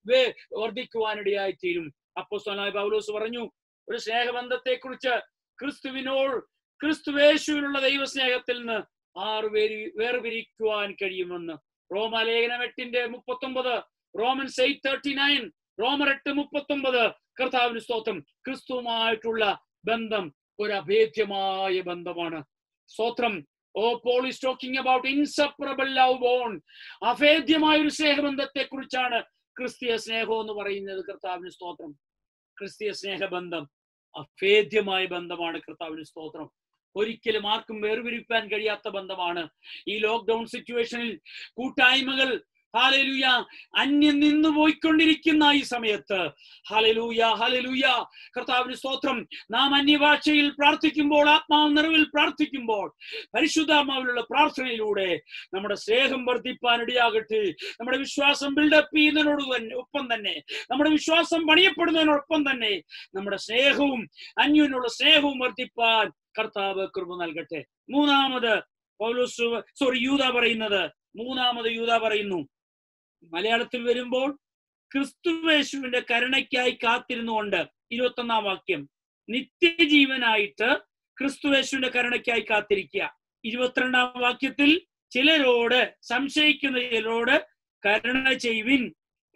വർദ്ധിക്കുവാനിടയായി തീരും അപ്പോ പൗലോസ് പറഞ്ഞു ഒരു സ്നേഹബന്ധത്തെ കുറിച്ച് ക്രിസ്തുവിനോട് ക്രിസ്തുവേശുവിനുള്ള ദൈവസ്നേഹത്തിൽ നിന്ന് ആറ് പേര് വേർപിരിക്കുവാൻ കഴിയുമെന്ന് റോമാലേഖനം എട്ടിന്റെ മുപ്പത്തൊമ്പത് റോമൻസ് എയ്റ്റ് തേർട്ടി നയൻ റോമർ എട്ട് മുപ്പത്തൊമ്പത് കർത്താവിന് സ്തോത്രം ക്രിസ്തുവുമായിട്ടുള്ള ബന്ധം ഒരു അഭേദ്യമായ ബന്ധമാണ് സ്തോത്രം ഓ Paul is talking about inseparable love bond അഭേദ്യമായ ഒരു സ്നേഹബന്ധത്തെ കുറിച്ചാണ് ക്രിസ്തീയ സ്നേഹം എന്ന് പറയുന്നത് കർത്താവിന് സ്തോത്രം ക്രിസ്തീയ സ്നേഹബന്ധം അഭേദ്യമായ ബന്ധമാണ് കർത്താവിന് സ്തോത്രം ഒരിക്കലും ആർക്കും വേർപിരിക്കാൻ കഴിയാത്ത ബന്ധമാണ് ഈ ലോക്ക്ഡൌൺ സിറ്റുവേഷനിൽ കൂട്ടായ്മകൾ ഹാലലൂയ അന്യം നിന്ന് പോയിക്കൊണ്ടിരിക്കുന്ന ഈ സമയത്ത് ഹാലലൂയ ഹാലലൂയ കർത്താവിന് സ്തോത്രം നാം അന്യഭാഷയിൽ പ്രാർത്ഥിക്കുമ്പോൾ ആത്മാവ് നിറവിൽ പ്രാർത്ഥിക്കുമ്പോൾ പരിശുദ്ധാത്മാവിലുള്ള പ്രാർത്ഥനയിലൂടെ നമ്മുടെ സ്നേഹം വർദ്ധിപ്പാൻ ഇടയാകട്ടെ നമ്മുടെ വിശ്വാസം ബിൽഡപ്പ് ചെയ്യുന്നതിനോട് തന്നെ ഒപ്പം തന്നെ നമ്മുടെ വിശ്വാസം പണിയപ്പെടുന്നതിനോടൊപ്പം തന്നെ നമ്മുടെ സ്നേഹവും അന്യോന്യുള്ള സ്നേഹവും വർദ്ധിപ്പാൻ കർത്താവ് കൃപ നൽകട്ടെ മൂന്നാമത് പൗലോസ് സോറി യൂത പറയുന്നത് മൂന്നാമത് യൂത പറയുന്നു മലയാളത്തിൽ വരുമ്പോൾ ക്രിസ്തുവേശുവിന്റെ കരുണയ്ക്കായി കാത്തിരുന്നുകൊണ്ട് ഇരുപത്തൊന്നാം വാക്യം നിത്യജീവനായിട്ട് ക്രിസ്തുവേശുവിന്റെ കരുണയ്ക്കായി കാത്തിരിക്കുക ഇരുപത്തിരണ്ടാം വാക്യത്തിൽ ചിലരോട് സംശയിക്കുന്ന ചിലരോട് കരുണ ചെയ്യുവിൻ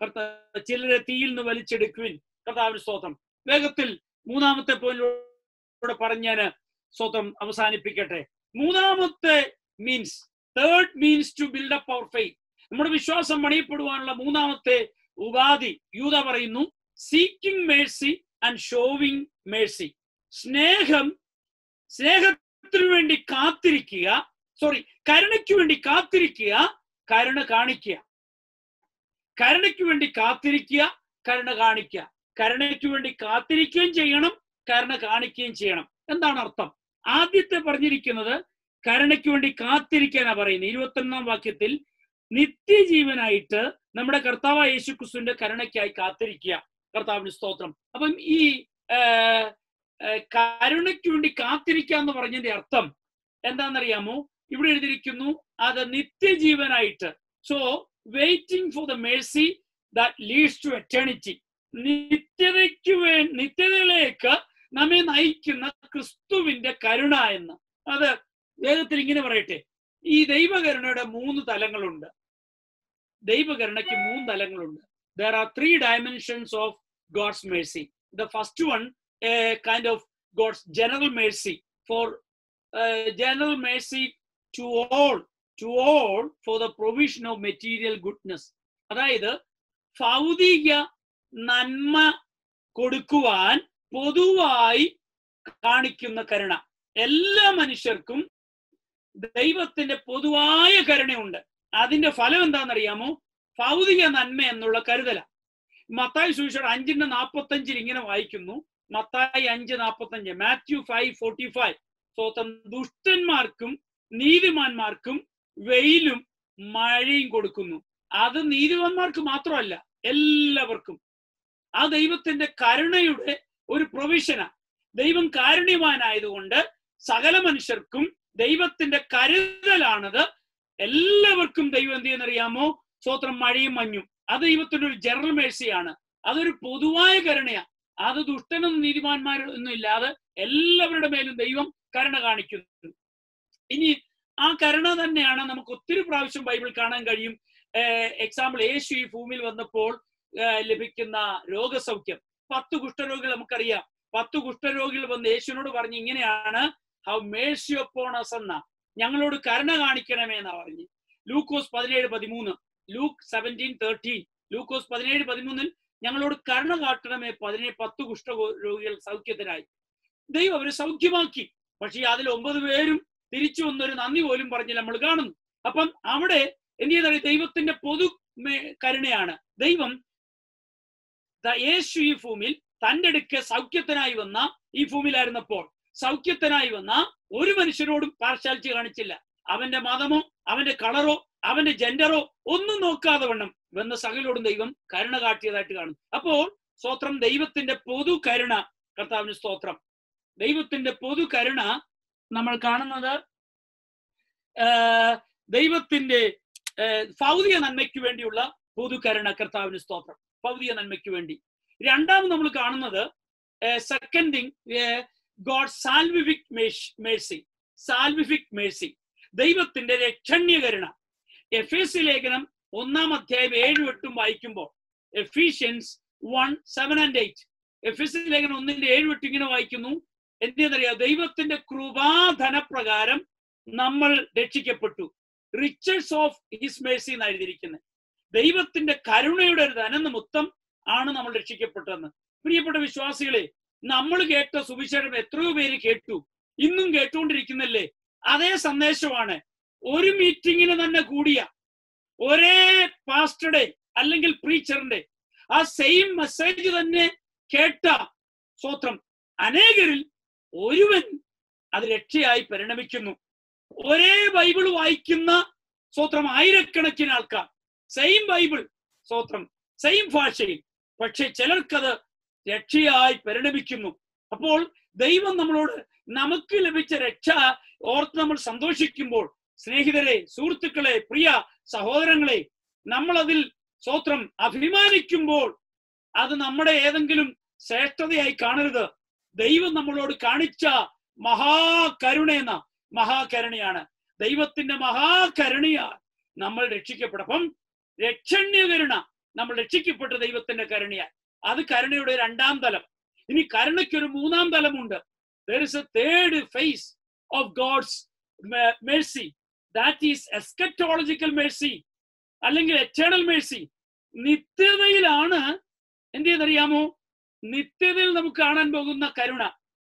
ചിലരെ തീയിൽ നിന്ന് വലിച്ചെടുക്കുവിൻ കർത്താവിന് സ്തോത്രം വേഗത്തിൽ മൂന്നാമത്തെ പോയിന്റിലൂടെ പറഞ്ഞാന് സ്വതം അവസാനിപ്പിക്കട്ടെ മൂന്നാമത്തെ means third means to build up our faith നമ്മുടെ വിശ്വാസം പണിയപ്പെടുവാനുള്ള മൂന്നാമത്തെ ഉപാധി യൂത പറയുന്നു seeking mercy and showing mercy സ്നേഹം സ്നേഹത്തിനു വേണ്ടി കാത്തിരിക്കുക സോറി കരുണയ്ക്ക് വേണ്ടി കാത്തിരിക്കുക കരുണ കാണിക്കുക കരുണയ്ക്ക് വേണ്ടി കാത്തിരിക്കുക കരുണ കാണിക്കുക കരുണയ്ക്ക് വേണ്ടി കാത്തിരിക്കുകയും ചെയ്യണം കരുണ കാണിക്കുകയും ചെയ്യണം എന്താണ് അർത്ഥം ആദ്യത്തെ പറഞ്ഞിരിക്കുന്നത് കരുണയ്ക്ക് വേണ്ടി കാത്തിരിക്കാനാ പറയുന്നത് ഇരുപത്തൊന്നാം വാക്യത്തിൽ നിത്യജീവനായിട്ട് നമ്മുടെ കർത്താവ് യേശു ക്രിസ്തുവിന്റെ കരുണയ്ക്കായി കാത്തിരിക്കുക കർത്താവിന് സ്തോത്രം അപ്പം ഈ കരുണയ്ക്ക് വേണ്ടി കാത്തിരിക്കുക എന്ന് പറഞ്ഞതിന്റെ അർത്ഥം എന്താണെന്നറിയാമോ ഇവിടെ എഴുതിയിരിക്കുന്നു അത് നിത്യജീവനായിട്ട് so waiting for the mercy that leads to eternity നിത്യതയ്ക്ക് വേ നിത്യതയിലേക്ക് നമ്മെ നയിക്കുന്ന ക്രിസ്തുവിന്റെ കരുണ എന്ന് അത് വേദത്തിൽ ഇങ്ങനെ പറയട്ടെ ഈ ദൈവകരുണയുടെ മൂന്ന് തലങ്ങളുണ്ട് ദൈവകരുണയ്ക്ക് മൂന്ന് തലങ്ങളുണ്ട് there are three dimensions of God's mercy the first one a kind of God's general mercy for general mercy to all to all for the provision of material goodness അതായത് ഭൗതിക നന്മ കൊടുക്കുവാൻ പൊതുവായി കാണിക്കുന്ന കരുണ എല്ലാ മനുഷ്യർക്കും ദൈവത്തിന്റെ പൊതുവായ കരുണയുണ്ട് അതിന്റെ ഫലം എന്താണെന്നറിയാമോ ഭൗതിക നന്മ എന്നുള്ള കരുതല മത്തായി സുവിശേഷം അഞ്ചിന്റെ നാൽപ്പത്തി അഞ്ചിൽ ഇങ്ങനെ വായിക്കുന്നു മത്തായി അഞ്ച് നാൽപ്പത്തി അഞ്ച് മാത്യു ഫൈവ് ഫോർട്ടി ഫൈവ് സ്വന്തം ദുഷ്ടന്മാർക്കും നീതിമാന്മാർക്കും വെയിലും മഴയും കൊടുക്കുന്നു അത് നീതിവന്മാർക്ക് മാത്രമല്ല എല്ലാവർക്കും ആ ദൈവത്തിന്റെ കരുണയുടെ ഒരു പ്രൊവിഷനാ ദൈവം കാരുണ്യവാനായതുകൊണ്ട് സകല മനുഷ്യർക്കും ദൈവത്തിന്റെ കരുതലാണത് എല്ലാവർക്കും ദൈവം എന്ത് ചെയ്യുന്നറിയാമോ സ്വോത്രം മഴയും മഞ്ഞും അത് ദൈവത്തിന്റെ ഒരു ജനറൽ മേഴ്സിയാണ് അതൊരു പൊതുവായ കരുണയാ അത് ദുഷ്ടനും നീതിമാന്മാരൊന്നും ഇല്ലാതെ എല്ലാവരുടെ മേലും ദൈവം കരുണ കാണിക്കുന്നു ഇനി ആ കരുണ തന്നെയാണ് നമുക്ക് ഒത്തിരി പ്രാവശ്യം ബൈബിൾ കാണാൻ കഴിയും എക്സാമ്പിൾ യേശു ഈ ഭൂമിയിൽ വന്നപ്പോൾ ഏർ ലഭിക്കുന്ന രോഗസൗഖ്യം പത്ത് കുഷ്ഠരോഗികൾ നമുക്കറിയാം പത്ത് കുഷ്ഠരോഗികൾ വന്ന് യേശുവിനോട് പറഞ്ഞു ഇങ്ങനെയാണ് ഹൗ മേഴ്സിയോപ്പോണസ് എന്ന ഞങ്ങളോട് കരുണ കാണിക്കണമേ എന്നാ പറഞ്ഞു ലൂക്കോസ് പതിനേഴ് പതിമൂന്ന് ലൂക്ക് സെവൻറ്റീൻ തേർട്ടീൻ ലൂക്കോസ് പതിനേഴ് പതിമൂന്നിൽ ഞങ്ങളോട് കരുണ കാട്ടണമേ പതിനേഴ് പത്ത് കുഷ്ഠ രോഗികൾ സൗഖ്യത്തിനായി ദൈവം അവരെ സൗഖ്യമാക്കി പക്ഷേ അതിൽ ഒമ്പത് പേരും തിരിച്ചു വന്നൊരു നന്ദി പോലും പറഞ്ഞ് നമ്മൾ കാണുന്നു അപ്പം അവിടെ എന്ത് ചെയ്താൽ ദൈവത്തിന്റെ പൊതു മേ- കരുണയാണ് ദൈവം ദ- യേശു ഈ ഭൂമിയിൽ തന്റെ അടുക്കെ സൗഖ്യത്തിനായി വന്ന ഈ ഭൂമിയിലായിരുന്നപ്പോൾ സൗഖ്യത്തിനായി വന്ന ഒരു മനുഷ്യരോടും പാർശ്വാലിറ്റി കാണിച്ചില്ല അവന്റെ മതമോ അവന്റെ കളറോ അവന്റെ ജെൻഡറോ ഒന്നും നോക്കാതെ വണ്ണം വന്ന സകലോടും ദൈവം കരുണ കാട്ടിയതായിട്ട് കാണുന്നു അപ്പോൾ സ്തോത്രം ദൈവത്തിന്റെ പൊതു കരുണ കർത്താവിന് സ്തോത്രം ദൈവത്തിന്റെ പൊതു കരുണ നമ്മൾ കാണുന്നത് ആ, ദൈവത്തിന്റെ ആ, ഭൗതിക നന്മയ്ക്ക് വേണ്ടിയുള്ള പൊതു കരുണ കർത്താവിന് സ്തോത്രം ഭൗതിക നന്മയ്ക്ക് വേണ്ടി രണ്ടാമത് നമ്മൾ കാണുന്നത് second thing God salvific mercy salvific mercy ദൈവത്തിന്റെ രക്ഷണ്യ കരുണ എഫ് എസ് ലേഖനം ഒന്നാം അധ്യായം ഏഴും എട്ടും വായിക്കുമ്പോൾ Ephesians one seven and eight എഫ് എസ് ലേഖനം ഒന്നിന്റെ ഏഴും എട്ടും ഇങ്ങനെ വായിക്കുന്നു എന്തെന്നറിയാം ദൈവത്തിന്റെ കൃപാധനപ്രകാരം നമ്മൾ രക്ഷിക്കപ്പെട്ടു റിച്ചേഴ്സ് ഓഫ് ഹിസ് മേഴ്സി എന്ന് എഴുതിയിരിക്കുന്നത് ദൈവത്തിന്റെ കരുണയുടെ ഒരു ധനനിമിത്തം ആണ് നമ്മൾ രക്ഷിക്കപ്പെട്ടതെന്ന് പ്രിയപ്പെട്ട വിശ്വാസികളെ നമ്മൾ കേട്ട സുവിശേഷം എത്രയോ പേര് കേട്ടു ഇന്നും കേട്ടുകൊണ്ടിരിക്കുന്നല്ലേ അതേ സന്ദേശമാണ് ഒരു മീറ്റിങ്ങിന് തന്നെ കൂടിയ ഒരേ പാസ്റ്ററുടെ അല്ലെങ്കിൽ പ്രീച്ചറിന്റെ ആ സെയിം മെസ്സേജ് തന്നെ കേട്ട സ്വത്രം അനേകരിൽ ഒരുവൻ അത് രക്ഷയായി പരിണമിക്കുന്നു ഒരേ ബൈബിൾ വായിക്കുന്ന സ്വത്രം ആയിരക്കണക്കിന് ആൾക്കാർ സെയിം ബൈബിൾ സ്വത്രം സെയിം ഭാഷയിൽ പക്ഷെ ചിലർക്കത് രക്ഷയായി പരിണമിക്കുന്നു അപ്പോൾ ദൈവം നമ്മളോട് നമുക്ക് ലഭിച്ച രക്ഷ ഓർത്ത് നമ്മൾ സന്തോഷിക്കുമ്പോൾ സ്നേഹിതരെ സുഹൃത്തുക്കളെ പ്രിയ സഹോദരങ്ങളെ നമ്മൾ അതിൽ സ്വത്രം അഭിമാനിക്കുമ്പോൾ അത് നമ്മുടെ ഏതെങ്കിലും ശ്രേഷ്ഠതയായി കാണരുത് ദൈവം നമ്മളോട് കാണിച്ച മഹാകരുണ എന്ന മഹാകരുണയാണ് ദൈവത്തിന്റെ മഹാകരുണയാൽ നമ്മൾ രക്ഷിക്കപ്പെടും രക്ഷണ്യകരുണ നമ്മൾ രക്ഷിക്കപ്പെട്ട ദൈവത്തിന്റെ കരുണയാൽ അത് കരുണയുടെ രണ്ടാം തലം ഇനി കരുണയ്ക്ക് ഒരു മൂന്നാം തലമുണ്ട് there is a third face of God's me- mercy that is eschatological mercy അല്ലെങ്കിൽ eternal mercy നിത്യതയിലാണ് എന്ത് ചെയ്യുന്നറിയാമോ നിത്യതയിൽ നമുക്ക് കാണാൻ പോകുന്ന കരുണ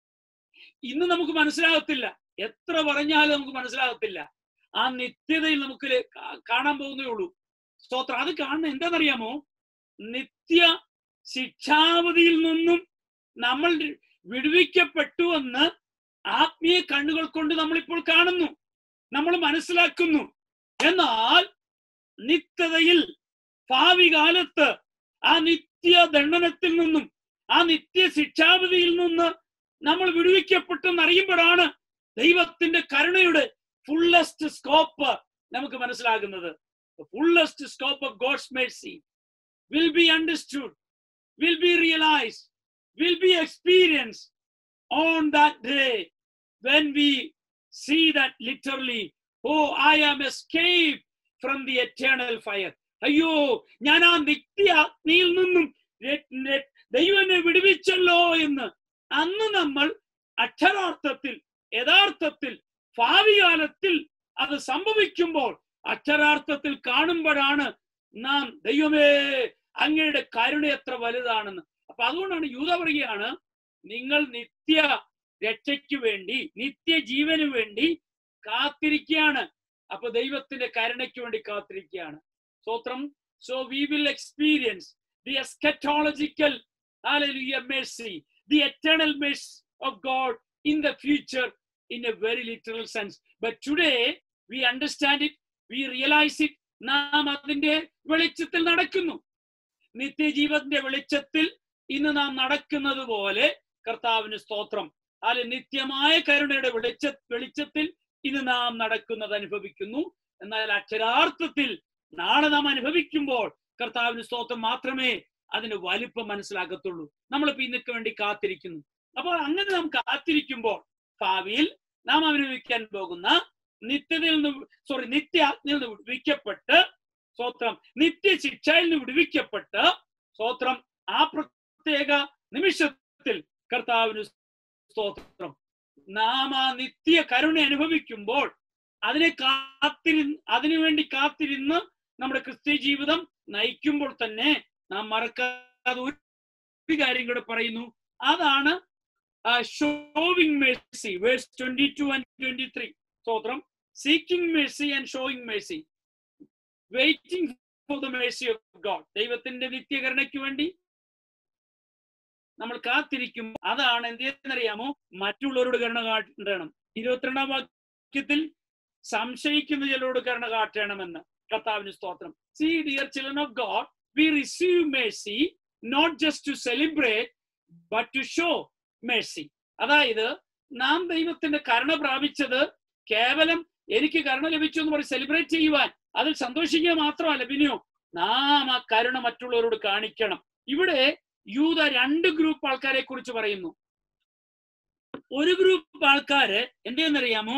ഇന്ന് നമുക്ക് മനസ്സിലാകത്തില്ല എത്ര പറഞ്ഞാലും നമുക്ക് മനസ്സിലാകത്തില്ല ആ നിത്യതയിൽ നമുക്ക് ല- കാ- കാണാൻ പോകുന്നേ ഉള്ളൂ സ്തോത്രം അത് കാണുന്ന എന്താണെന്നറിയാമോ നിത്യ ശിക്ഷാവധിയിൽ നിന്നും നമ്മൾ വിടുവിക്കപ്പെട്ടു എന്ന് ആത്മീയ കണ്ണുകൾ കൊണ്ട് നമ്മൾ ഇപ്പോൾ കാണുന്നു നമ്മൾ മനസ്സിലാക്കുന്നു എന്നാൽ നിത്യതയിൽ ഭാവി കാലത്ത് ആ നിത്യ ദണ്ഡനത്തിൽ നിന്നും ആ നിത്യ ശിക്ഷാവധിയിൽ നിന്ന് നമ്മൾ വിടുവിക്കപ്പെട്ടെന്ന് അറിയുമ്പോഴാണ് ദൈവത്തിന്റെ കരുണയുടെ ഫുള്ളസ്റ്റ് സ്കോപ്പ് നമുക്ക് മനസ്സിലാകുന്നത് fullest scope of God's mercy will be understood will be realised will be experienced on that day when we see that literally, oh, I am escaped from the eternal fire. അയ്യോ ഞാൻ ആ നിത്യ അഗ്നിയിൽ നിന്നും ര- ര- ദൈവം എന്നെ വിടുവിച്ചല്ലോ എന്ന് അന്ന് നമ്മൾ അക്ഷരാർത്ഥത്തിൽ യഥാർത്ഥത്തിൽ ഭാവി കാലത്തിൽ അത് സംഭവിക്കുമ്പോൾ അക്ഷരാർത്ഥത്തിൽ കാണുമ്പോഴാണ് നാം ദൈവമേ അങ്ങയുടെ കരുണ എത്ര വലുതാണെന്ന് അപ്പൊ അതുകൊണ്ടാണ് യൂത പറയുകയാണ് നിങ്ങൾ നിത്യ രക്ഷയ്ക്ക് വേണ്ടി നിത്യ ജീവന് വേണ്ടി കാത്തിരിക്കുകയാണ് അപ്പൊ ദൈവത്തിന്റെ കരുണയ്ക്ക് വേണ്ടി കാത്തിരിക്കുകയാണ് സ്തോത്രം so we will experience the eschatological mercy the eternal mercy of god in the future in a very literal sense but today we understand it we realize it നാം അതിന്റെ വെളിച്ചത്തിൽ നടക്കുന്നു നിത്യജീവന്റെ വെളിച്ചത്തിൽ ഇന്ന് നാം നടക്കുന്നത് പോലെ കർത്താവിന് സ്തോത്രം അല്ലെ നിത്യമായ കരുണയുടെ വെളിച്ച വെളിച്ചത്തിൽ ഇന്ന് നാം നടക്കുന്നത് അനുഭവിക്കുന്നു എന്നാൽ അക്ഷരാർത്ഥത്തിൽ നാളെ നാം അനുഭവിക്കുമ്പോൾ കർത്താവിന് സ്തോത്രം മാത്രമേ അതിന്റെ വലിപ്പം മനസ്സിലാക്കത്തുള്ളൂ നമ്മളിപ്പോ ഇന്നക്ക് വേണ്ടി കാത്തിരിക്കുന്നു അപ്പോൾ അങ്ങനെ നാം കാത്തിരിക്കുമ്പോൾ ഭാവിയിൽ നാം അനുഭവിക്കാൻ പോകുന്ന നിത്യതയിൽ നിന്ന് സോറി നിത്യാജ്ഞയിൽ നിന്ന് വിടുവിക്കപ്പെട്ട് സ്തോത്രം നിത്യശിക്ഷയിൽ നിന്ന് വിടുവിക്കപ്പെട്ട് സ്തോത്രം ആ പ്രത്യേക നിമിഷത്തിൽ കർത്താവിന് സ്തോത്രം നാം ആ നിത്യ കരുണ അനുഭവിക്കുമ്പോൾ അതിനെ കാത്തിരി അതിനുവേണ്ടി കാത്തിരുന്ന് നമ്മുടെ ക്രിസ്ത്യ ജീവിതം നയിക്കുമ്പോൾ തന്നെ നാം മറക്കാതെ ഒരു കാര്യം കൂടെ പറയുന്നു അതാണ് showing mercy verse twenty two and twenty three സ്തോത്രം seeking mercy and showing mercy waiting for the mercy of God ദൈവത്തിന്റെ നിത്യകരണയ്ക്ക് വേണ്ടി നമ്മൾ കാത്തിരിക്കും അതാണ് എന്തെന്നറിയാമോ മറ്റുള്ളവരോട് കരുണ കാട്ടണം ഇരുപത്തിരണ്ടാം വാക്യത്തിൽ സംശയിക്കുന്ന ചിലരോട് കരുണ കാട്ടണമെന്ന് കർത്താവിന് സ്തോത്രം see dear children of God we receive mercy not just to celebrate but to show mercy അതായത് നാം ദൈവത്തിന്റെ കരുണ പ്രാപിച്ചത് കേവലം എനിക്ക് കരുണ ലഭിച്ചു എന്ന് പറഞ്ഞ് സെലിബ്രേറ്റ് ചെയ്യുവാൻ അതിൽ സന്തോഷിക്കുക മാത്രമല്ല പിന്നെയോ നാം ആ കരുണ മറ്റുള്ളവരോട് കാണിക്കണം ഇവിടെ യൂത രണ്ട് ഗ്രൂപ്പ് ആൾക്കാരെ കുറിച്ച് പറയുന്നു ഒരു ഗ്രൂപ്പ് ആൾക്കാര് എന്തെന്നറിയാമോ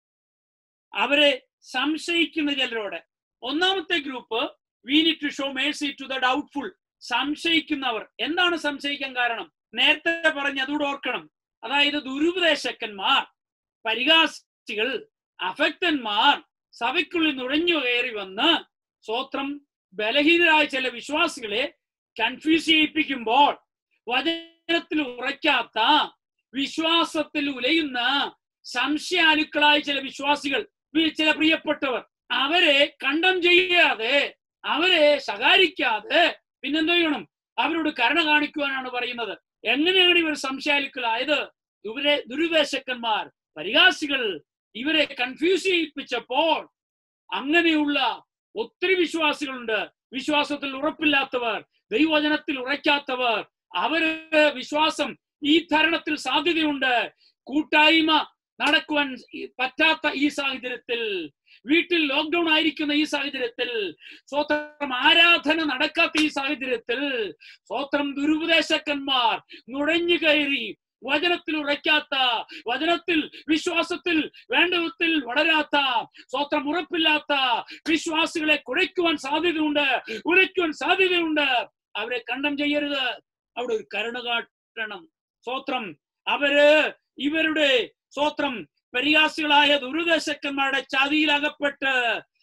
അവരെ സംശയിക്കുന്ന ചിലരോട് ഒന്നാമത്തെ group we need to show mercy to the doubtful സംശയിക്കുന്നവർ എന്താണ് സംശയിക്കാൻ കാരണം നേരത്തെ പറഞ്ഞ് അതുകൂടെ ഓർക്കണം അതായത് ദുരുപദേശക്കന്മാർ പരിഹാസികൾ അഫക്തന്മാർ സഭയ്ക്കുള്ളിൽ നുഴഞ്ഞു കയറി വന്ന് സ്വത്രം ബലഹീനരായ ചില വിശ്വാസികളെ കൺഫ്യൂസ് ചെയ്യിപ്പിക്കുമ്പോൾ വചനത്തിൽ ഉറയ്ക്കാത്ത വിശ്വാസത്തിൽ ഉലയുന്ന സംശയാലുക്കളായ ചില വിശ്വാസികൾ ചില പ്രിയപ്പെട്ടവർ അവരെ കണ്ടം ചെയ്യാതെ അവരെ ശകാരിക്കാതെ പിന്നെന്തോ ചെയ്യണം അവരോട് കരുണ കാണിക്കുവാനാണ് പറയുന്നത് എങ്ങനെയാണ് ഇവർ സംശയാലുക്കളായത് ദുരെ ദുരുപേശക്കന്മാർ പരിഹാസികൾ ഇവരെ കൺഫ്യൂസ് ചെയ്യിപ്പിച്ചപ്പോൾ അങ്ങനെയുള്ള ഒത്തിരി വിശ്വാസികളുണ്ട് വിശ്വാസത്തിൽ ഉറപ്പില്ലാത്തവർ ദൈവവചനത്തിൽ ഉറയ്ക്കാത്തവർ അവര് വിശ്വാസം ഈ ഭരണത്തിൽ സാധ്യതയുണ്ട് കൂട്ടായ്മ നടക്കുവാൻ പറ്റാത്ത ഈ സാഹചര്യത്തിൽ വീട്ടിൽ ലോക്ക്ഡൌൺ ആയിരിക്കുന്ന ഈ സാഹചര്യത്തിൽ സ്വത്രം ആരാധന നടക്കാത്ത ഈ സാഹചര്യത്തിൽ സ്വത്രം ദുരുപദേശക്കന്മാർ നുഴഞ്ഞു കയറി വചനത്തിൽ ഉറയ്ക്കാത്ത വചനത്തിൽ വിശ്വാസത്തിൽ വേണ്ട വിധത്തിൽ വളരാത്ത സ്വത്രം ഉറപ്പില്ലാത്ത വിശ്വാസികളെ കുഴയ്ക്കുവാൻ സാധ്യതയുണ്ട് ഉരയ്ക്കുവാൻ സാധ്യതയുണ്ട് അവരെ കണ്ടം ചെയ്യരുത് അവിടെ ഒരു കരുണ കാട്ടണം സ്വത്രം അവര് ഇവരുടെ സ്വത്രം പരിഹാസികളായ ദുരുദേശക്കന്മാരുടെ ചതിയിലകപ്പെട്ട്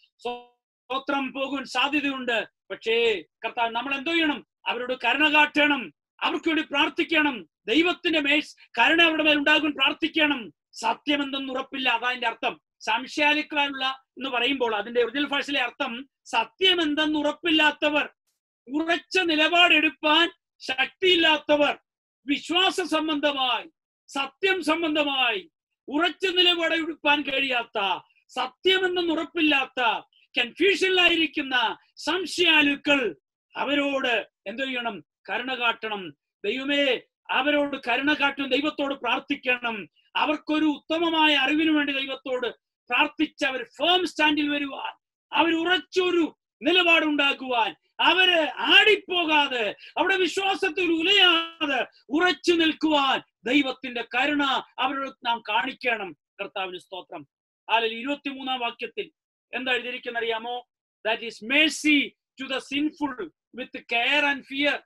സ്വത്രം പോകാൻ സാധ്യതയുണ്ട് പക്ഷേ കർത്താവ് നമ്മൾ എന്തോ ചെയ്യണം അവരോട് കരുണ കാട്ടണം അവർക്ക് വേണ്ടി പ്രാർത്ഥിക്കണം ദൈവത്തിന്റെ മേൽ കരുണ അവരുടെ മേൽ ഉണ്ടാകും പ്രാർത്ഥിക്കണം സത്യം എന്തെന്ന് ഉറപ്പില്ല അതതിന്റെ അർത്ഥം സംശയാലുക്കളായുള്ള എന്ന് പറയുമ്പോൾ അതിന്റെ ഒറിജിനൽ ഭാഷയിലെ അർത്ഥം സത്യം എന്തെന്ന് ഉറപ്പില്ലാത്തവർ ഉറച്ച നിലപാടെടുപ്പാൻ ശക്തിയില്ലാത്തവർ വിശ്വാസ സംബന്ധമായി സത്യം സംബന്ധമായി ഉറച്ച നിലപാടെടുപ്പാൻ കഴിയാത്ത സത്യമെന്നെന്ന് ഉറപ്പില്ലാത്ത കൺഫ്യൂഷനിലായിരിക്കുന്ന സംശയാലുക്കൾ അവരോട് എന്തു ചെയ്യണം കരുണ കാട്ടണം ദൈവമേ അവരോട് കരുണ കാട്ടും ദൈവത്തോട് പ്രാർത്ഥിക്കണം അവർക്കൊരു ഉത്തമമായ അറിവിനു വേണ്ടി ദൈവത്തോട് പ്രാർത്ഥിച്ച് അവർ ഫേം സ്റ്റാൻഡിൽ വരുവാൻ അവർ ഉറച്ചൊരു നിലപാടുണ്ടാക്കുവാൻ അവര് ആടിപ്പോകാതെ അവിടെ വിശ്വാസത്തിൽ ഉലയാതെ ഉറച്ചു നിൽക്കുവാൻ ദൈവത്തിന്റെ കരുണ അവരോട് നാം കാണിക്കണം കർത്താവിന് സ്തോത്രം അതിൽ ഇരുപത്തിമൂന്നാം വാക്യത്തിൽ എന്താ എഴുതിയിരിക്കുന്ന അറിയാമോ that is mercy to the sinful with care and fear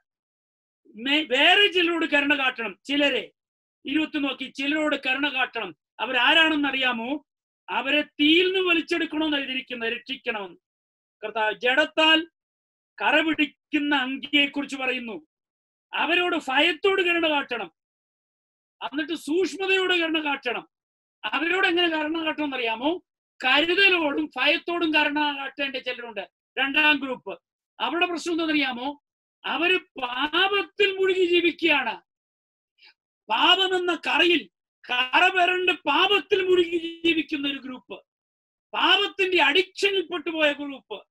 വേറെ ചിലരോട് കരുണ കാട്ടണം ചിലരെ ഇരുപത്തി നോക്കി ചിലരോട് കരുണ കാട്ടണം അവരാരാണെന്ന് അറിയാമോ അവരെ തീയിൽ നിന്ന് വലിച്ചെടുക്കണമെന്ന് എഴുതിയിരിക്കുന്നത് രക്ഷിക്കണമെന്ന് കർത്താവ് ജഡത്താൽ കറ പിടിക്കുന്ന അങ്കിയെ കുറിച്ച് പറയുന്നു അവരോട് ഭയത്തോട് കരുണ കാട്ടണം എന്നിട്ട് സൂക്ഷ്മതയോട് കരുണ കാട്ടണം അവരോട് എങ്ങനെ കരുണ കാട്ടണം എന്നറിയാമോ കരുതലോടും ഭയത്തോടും കരുണ കാട്ടേണ്ട ചിലരുണ്ട് രണ്ടാം ഗ്രൂപ്പ് അവരുടെ പ്രശ്നം എന്താണെന്നറിയാമോ അവര് പാപത്തിൽ മുഴുകി ജീവിക്കുകയാണ് പാപമെന്ന കറയിൽ കറ വരണ്ട് പാപത്തിൽ മുഴുകി ജീവിക്കുന്ന ഒരു ഗ്രൂപ്പ് പാപത്തിന്റെ അഡിക്ഷനിൽ പെട്ടുപോയ ഗ്രൂപ്പ്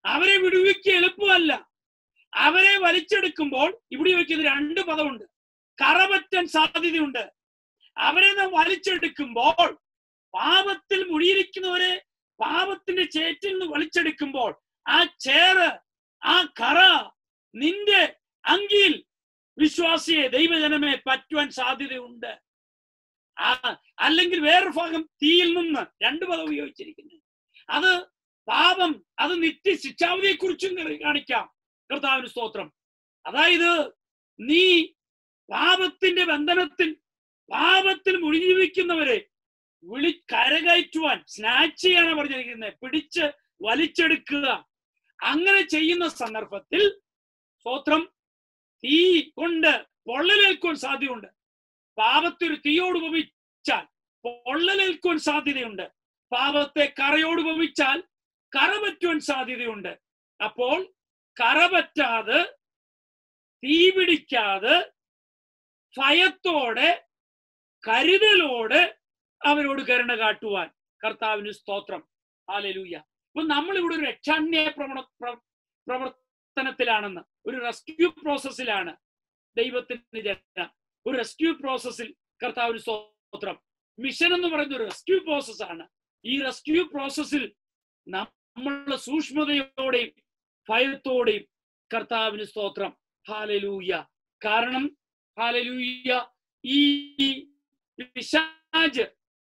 അവരെ വിടുവിക്കുക എളുപ്പമല്ല അവരെ വലിച്ചെടുക്കുമ്പോൾ ഇവിടെ വയ്ക്കുന്ന രണ്ട് പദമുണ്ട് കറപറ്റാൻ സാധ്യതയുണ്ട് അവരെ നാം വലിച്ചെടുക്കുമ്പോൾ പാപത്തിൽ മുടിയിരിക്കുന്നവരെ പാപത്തിന്റെ ചേറ്റിൽ നിന്ന് വലിച്ചെടുക്കുമ്പോൾ ആ ചേറ് ആ കറ നിന്റെ അങ്കിയിൽ വിശ്വാസിയെ ദൈവജനമേ പറ്റുവാൻ സാധ്യതയുണ്ട് ആ അല്ലെങ്കിൽ വേറൊരു ഭാഗം തീയിൽ നിന്ന് രണ്ട് പദം ഉപയോഗിച്ചിരിക്കുന്നത് അത് പാപം അത് നിത്യ ശിക്ഷാവധിയെ കുറിച്ചും കാണിക്കാം കർത്താവിന് സ്തോത്രം അതായത് നീ പാപത്തിന്റെ ബന്ധനത്തിൽ പാപത്തിൽ മുഴുകിവെക്കുന്നവരെ വിളി കരകയറ്റുവാൻ സ്നാച്ച് ചെയ്യാനാണ് പറഞ്ഞിരിക്കുന്നത് പിടിച്ച് വലിച്ചെടുക്കുക അങ്ങനെ ചെയ്യുന്ന സന്ദർഭത്തിൽ സ്തോത്രം തീ കൊണ്ട് പൊള്ളലേൽക്കുവാൻ സാധ്യതയുണ്ട് പാപത്തിൽ ഒരു തീയോട് ഉപമിച്ചാൽ പൊള്ളലേൽക്കുവാൻ സാധ്യതയുണ്ട് പാപത്തെ കറയോട് ഉപമിച്ചാൽ കറ പറ്റുവാൻ സാധ്യതയുണ്ട് അപ്പോൾ കറ പറ്റാതെ തീ പിടിക്കാതെ ഭയത്തോടെ കരുതലോടെ അവരോട് കരുണ കാട്ടുവാൻ കർത്താവിന് സ്തോത്രം ഹാലലൂയ അപ്പൊ നമ്മൾ ഇവിടെ ഒരു രക്ഷാന്യായ പ്രവണ പ്ര- പ്രവർത്തനത്തിലാണെന്ന് ഒരു റെസ്ക്യൂ പ്രോസസ്സിലാണ് ദൈവത്തിന്റെ ജന ഒരു റെസ്ക്യൂ പ്രോസസ്സിൽ കർത്താവിന് സ്തോത്രം മിഷൻ എന്ന് പറയുന്ന ഒരു റെസ്ക്യൂ പ്രോസസ് ആണ് ഈ റെസ്ക്യൂ പ്രോസസ്സിൽ നമ്മളുടെ സൂക്ഷ്മതയോടെയും ഭയത്തോടെയും കർത്താവിന് സ്തോത്രം ഹാലലൂയ കാരണം ഹാലലൂയ ഈ പിശാജ്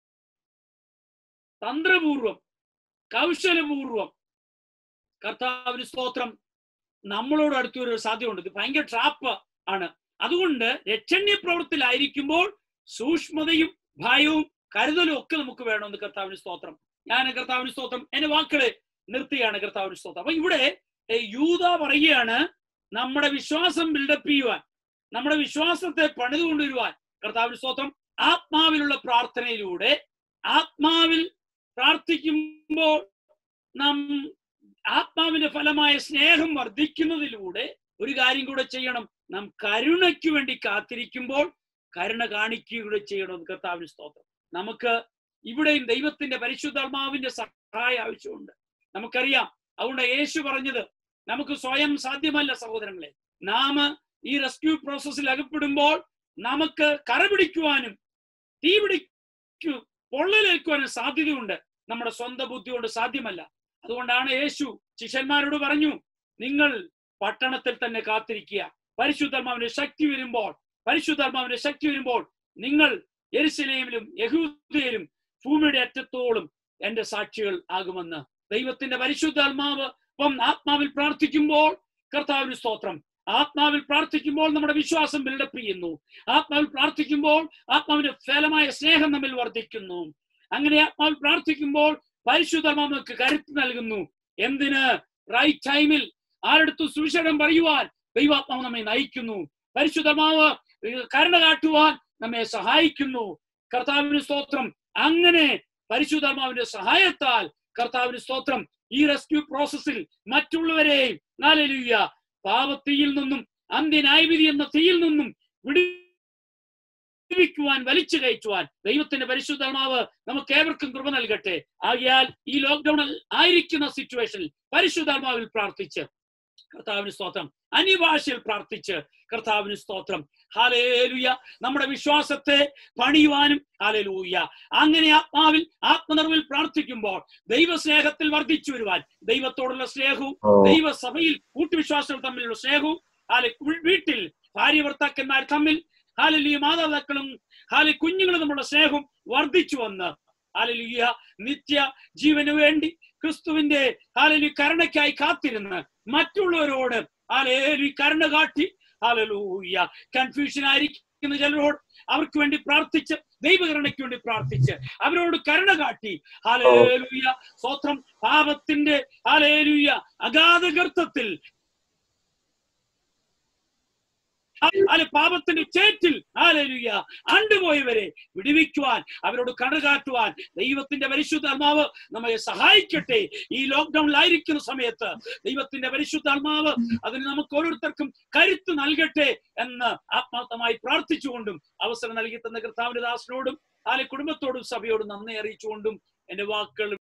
തന്ത്രപൂർവം കൗശലപൂർവം കർത്താവിന് സ്തോത്രം നമ്മളോട് അടുത്ത് ഒരു സാധ്യതയുണ്ട് ഇത് ഭയങ്കര ട്രാപ്പ് ആണ് അതുകൊണ്ട് രക്ഷണ്യ പ്രവൃത്തിയിലായിരിക്കുമ്പോൾ സൂക്ഷ്മതയും ഭയവും കരുതലും ഒക്കെ നമുക്ക് വേണമെന്ന് കർത്താവിന് സ്തോത്രം ഞാൻ കർത്താവിന് സ്തോത്രം എന്റെ വാക്കുകളെ നിർത്തുകയാണ് കർത്താവിന് സ്തോത്രം അപ്പൊ ഇവിടെ ഏ, യൂദ പറയുകയാണ് നമ്മുടെ വിശ്വാസം ബിൽഡപ്പ് ചെയ്യുവാൻ നമ്മുടെ വിശ്വാസത്തെ പണിതുകൊണ്ടുവരുവാൻ കർത്താവിന് സ്തോത്രം ആത്മാവിലുള്ള പ്രാർത്ഥനയിലൂടെ ആത്മാവിൽ പ്രാർത്ഥിക്കുമ്പോൾ നാം ആത്മാവിന്റെ ഫലമായ സ്നേഹം വർദ്ധിക്കുന്നതിലൂടെ ഒരു കാര്യം കൂടെ ചെയ്യണം നാം കരുണയ്ക്ക് വേണ്ടി കാത്തിരിക്കുമ്പോൾ കരുണ കാണിക്കുകയൂടെ ചെയ്യണം കർത്താവിന് സ്തോത്രം നമുക്ക് ഇവിടെയും ദൈവത്തിന്റെ പരിശുദ്ധാത്മാവിന്റെ സഹായം ആവശ്യമുണ്ട് നമുക്കറിയാം അതുകൊണ്ട് യേശു പറഞ്ഞത് നമുക്ക് സ്വയം സാധ്യമല്ല സഹോദരങ്ങളെ നാം ഈ റെസ്ക്യൂ പ്രോസസ്സിൽ അകപ്പെടുമ്പോൾ നമുക്ക് കറ പിടിക്കുവാനും തീ പിടിക്കു പൊള്ളലേൽക്കുവാനും സാധ്യതയുണ്ട് നമ്മുടെ സ്വന്തം ബുദ്ധി കൊണ്ട് സാധ്യമല്ല അതുകൊണ്ടാണ് യേശു ശിഷ്യന്മാരോട് പറഞ്ഞു നിങ്ങൾ പട്ടണത്തിൽ തന്നെ കാത്തിരിക്കുക പരിശുദ്ധാത്മാവിന്റെ ശക്തി വരുമ്പോൾ പരിശുദ്ധാത്മാവിന്റെ ശക്തി വരുമ്പോൾ നിങ്ങൾ യെരുസലേമിലും യഹൂദയിലും ഭൂമിയുടെ അറ്റത്തോളം എന്റെ സാക്ഷികൾ ആകുമെന്ന് ദൈവത്തിന്റെ പരിശുദ്ധാത്മാവ് ഇപ്പം ആത്മാവിൽ പ്രാർത്ഥിക്കുമ്പോൾ കർത്താവിന് സ്തോത്രം ആത്മാവിൽ പ്രാർത്ഥിക്കുമ്പോൾ നമ്മുടെ വിശ്വാസം ബിൽഡപ്പ് ചെയ്യുന്നു ആത്മാവിൽ പ്രാർത്ഥിക്കുമ്പോൾ ആത്മാവിന്റെ ഫലമായ സ്നേഹം നമ്മിൽ വർദ്ധിക്കുന്നു അങ്ങനെ ആത്മാവിൽ പ്രാർത്ഥിക്കുമ്പോൾ പരിശുദ്ധാത്മാവ് നമുക്ക് കരുത്ത് നൽകുന്നു എന്തിന് റൈറ്റ് ടൈമിൽ ആരെടുത്തു സുവിശേഷം പറയുവാൻ ദൈവാത്മാവ് നമ്മെ നയിക്കുന്നു പരിശുദ്ധമാവ് കരുണ കാട്ടുവാൻ നമ്മെ സഹായിക്കുന്നു കർത്താവിന് സ്തോത്രം അങ്ങനെ പരിശുദ്ധാത്മാവിന്റെ സഹായത്താൽ കർത്താവിന് സ്തോത്രം ഈ റെസ്ക്യൂ പ്രോസസ്സിൽ മറ്റുള്ളവരെയും നാലലുയ്യ പാപത്തീയിൽ നിന്നും അന്ത്യന്യായവിധി എന്ന തീയിൽ നിന്നും വിടുവിക്കുവാൻ വലിച്ചു കയറ്റുവാൻ ദൈവത്തിന്റെ പരിശുദ്ധാത്മാവ് നമുക്ക് ഏവർക്കും കൃപ നൽകട്ടെ ആകിയാൽ ഈ ലോക്ക്ഡൌണിൽ ആയിരിക്കുന്ന സിറ്റുവേഷനിൽ പരിശുദ്ധാത്മാവിൽ പ്രാർത്ഥിച്ച് കർത്താവിന് സ്തോത്രം അനിഭാഷയിൽ പ്രാർത്ഥിച്ച് കർത്താവിന് സ്തോത്രം ഹാലേലുയ നമ്മുടെ വിശ്വാസത്തെ പണിയുവാനും ഹാലേലൂയ അങ്ങനെ ആത്മാവിൽ ആത്മനിർവിൽ പ്രാർത്ഥിക്കുമ്പോൾ ദൈവസ്നേഹത്തിൽ വർദ്ധിച്ചു വരുവാൻ ദൈവത്തോടുള്ള സ്നേഹവും ദൈവസഭയിൽ കൂട്ടുവിശ്വാസികൾ തമ്മിലുള്ള സ്നേഹവും ഹാലെ വീട്ടിൽ ഭാര്യ ഭർത്താക്കന്മാർ തമ്മിൽ ഹാലലിയ മാതാപിതാക്കളും ഹാലി കുഞ്ഞുങ്ങളും തമ്മിലുള്ള സ്നേഹം വർദ്ധിച്ചു വന്ന് ഹാലലിയ നിത്യ ജീവന് വേണ്ടി ക്രിസ്തുവിന്റെ ഹാലലി കരുണയ്ക്കായി കാത്തിരുന്ന് മറ്റുള്ളവരോട് ഹാലേലി കരുണ കാട്ടി ഹാലലൂയ കൺഫ്യൂഷൻ ആയിരിക്കുന്ന ചിലരോട് അവർക്ക് വേണ്ടി പ്രാർത്ഥിച്ച് ദൈവകരുണയ്ക്ക് വേണ്ടി പ്രാർത്ഥിച്ച് അവരോട് കരുണ കാട്ടി ഹാലേലൂയ സ്വത്രം പാപത്തിന്റെ ഹാലേലൂയ അഗാധ ഗർത്തത്തിൽ അല്ലെ പാപത്തിന്റെ ചേറ്റിൽ ആലലുയ ആണ്ടുപോയവരെ വിടുവിക്കുവാൻ അവരോട് കണകാട്ടുവാൻ ദൈവത്തിന്റെ പരിശുദ്ധാത്മാവ് നമ്മെ സഹായിക്കട്ടെ ഈ ലോക്ക്ഡൌണിലായിരിക്കുന്ന സമയത്ത് ദൈവത്തിന്റെ പരിശുദ്ധാത്മാവ് അതിന് നമുക്ക് ഓരോരുത്തർക്കും കരുത്ത് നൽകട്ടെ എന്ന് ആത്മാർത്ഥമായി പ്രാർത്ഥിച്ചുകൊണ്ടും അവസരം നൽകി തന്ന കർത്താവിന്റെ ദാസനോടും ആലെ കുടുംബത്തോടും സഭയോടും നന്ദി അറിയിച്ചുകൊണ്ടും എന്റെ വാക്കുകൾ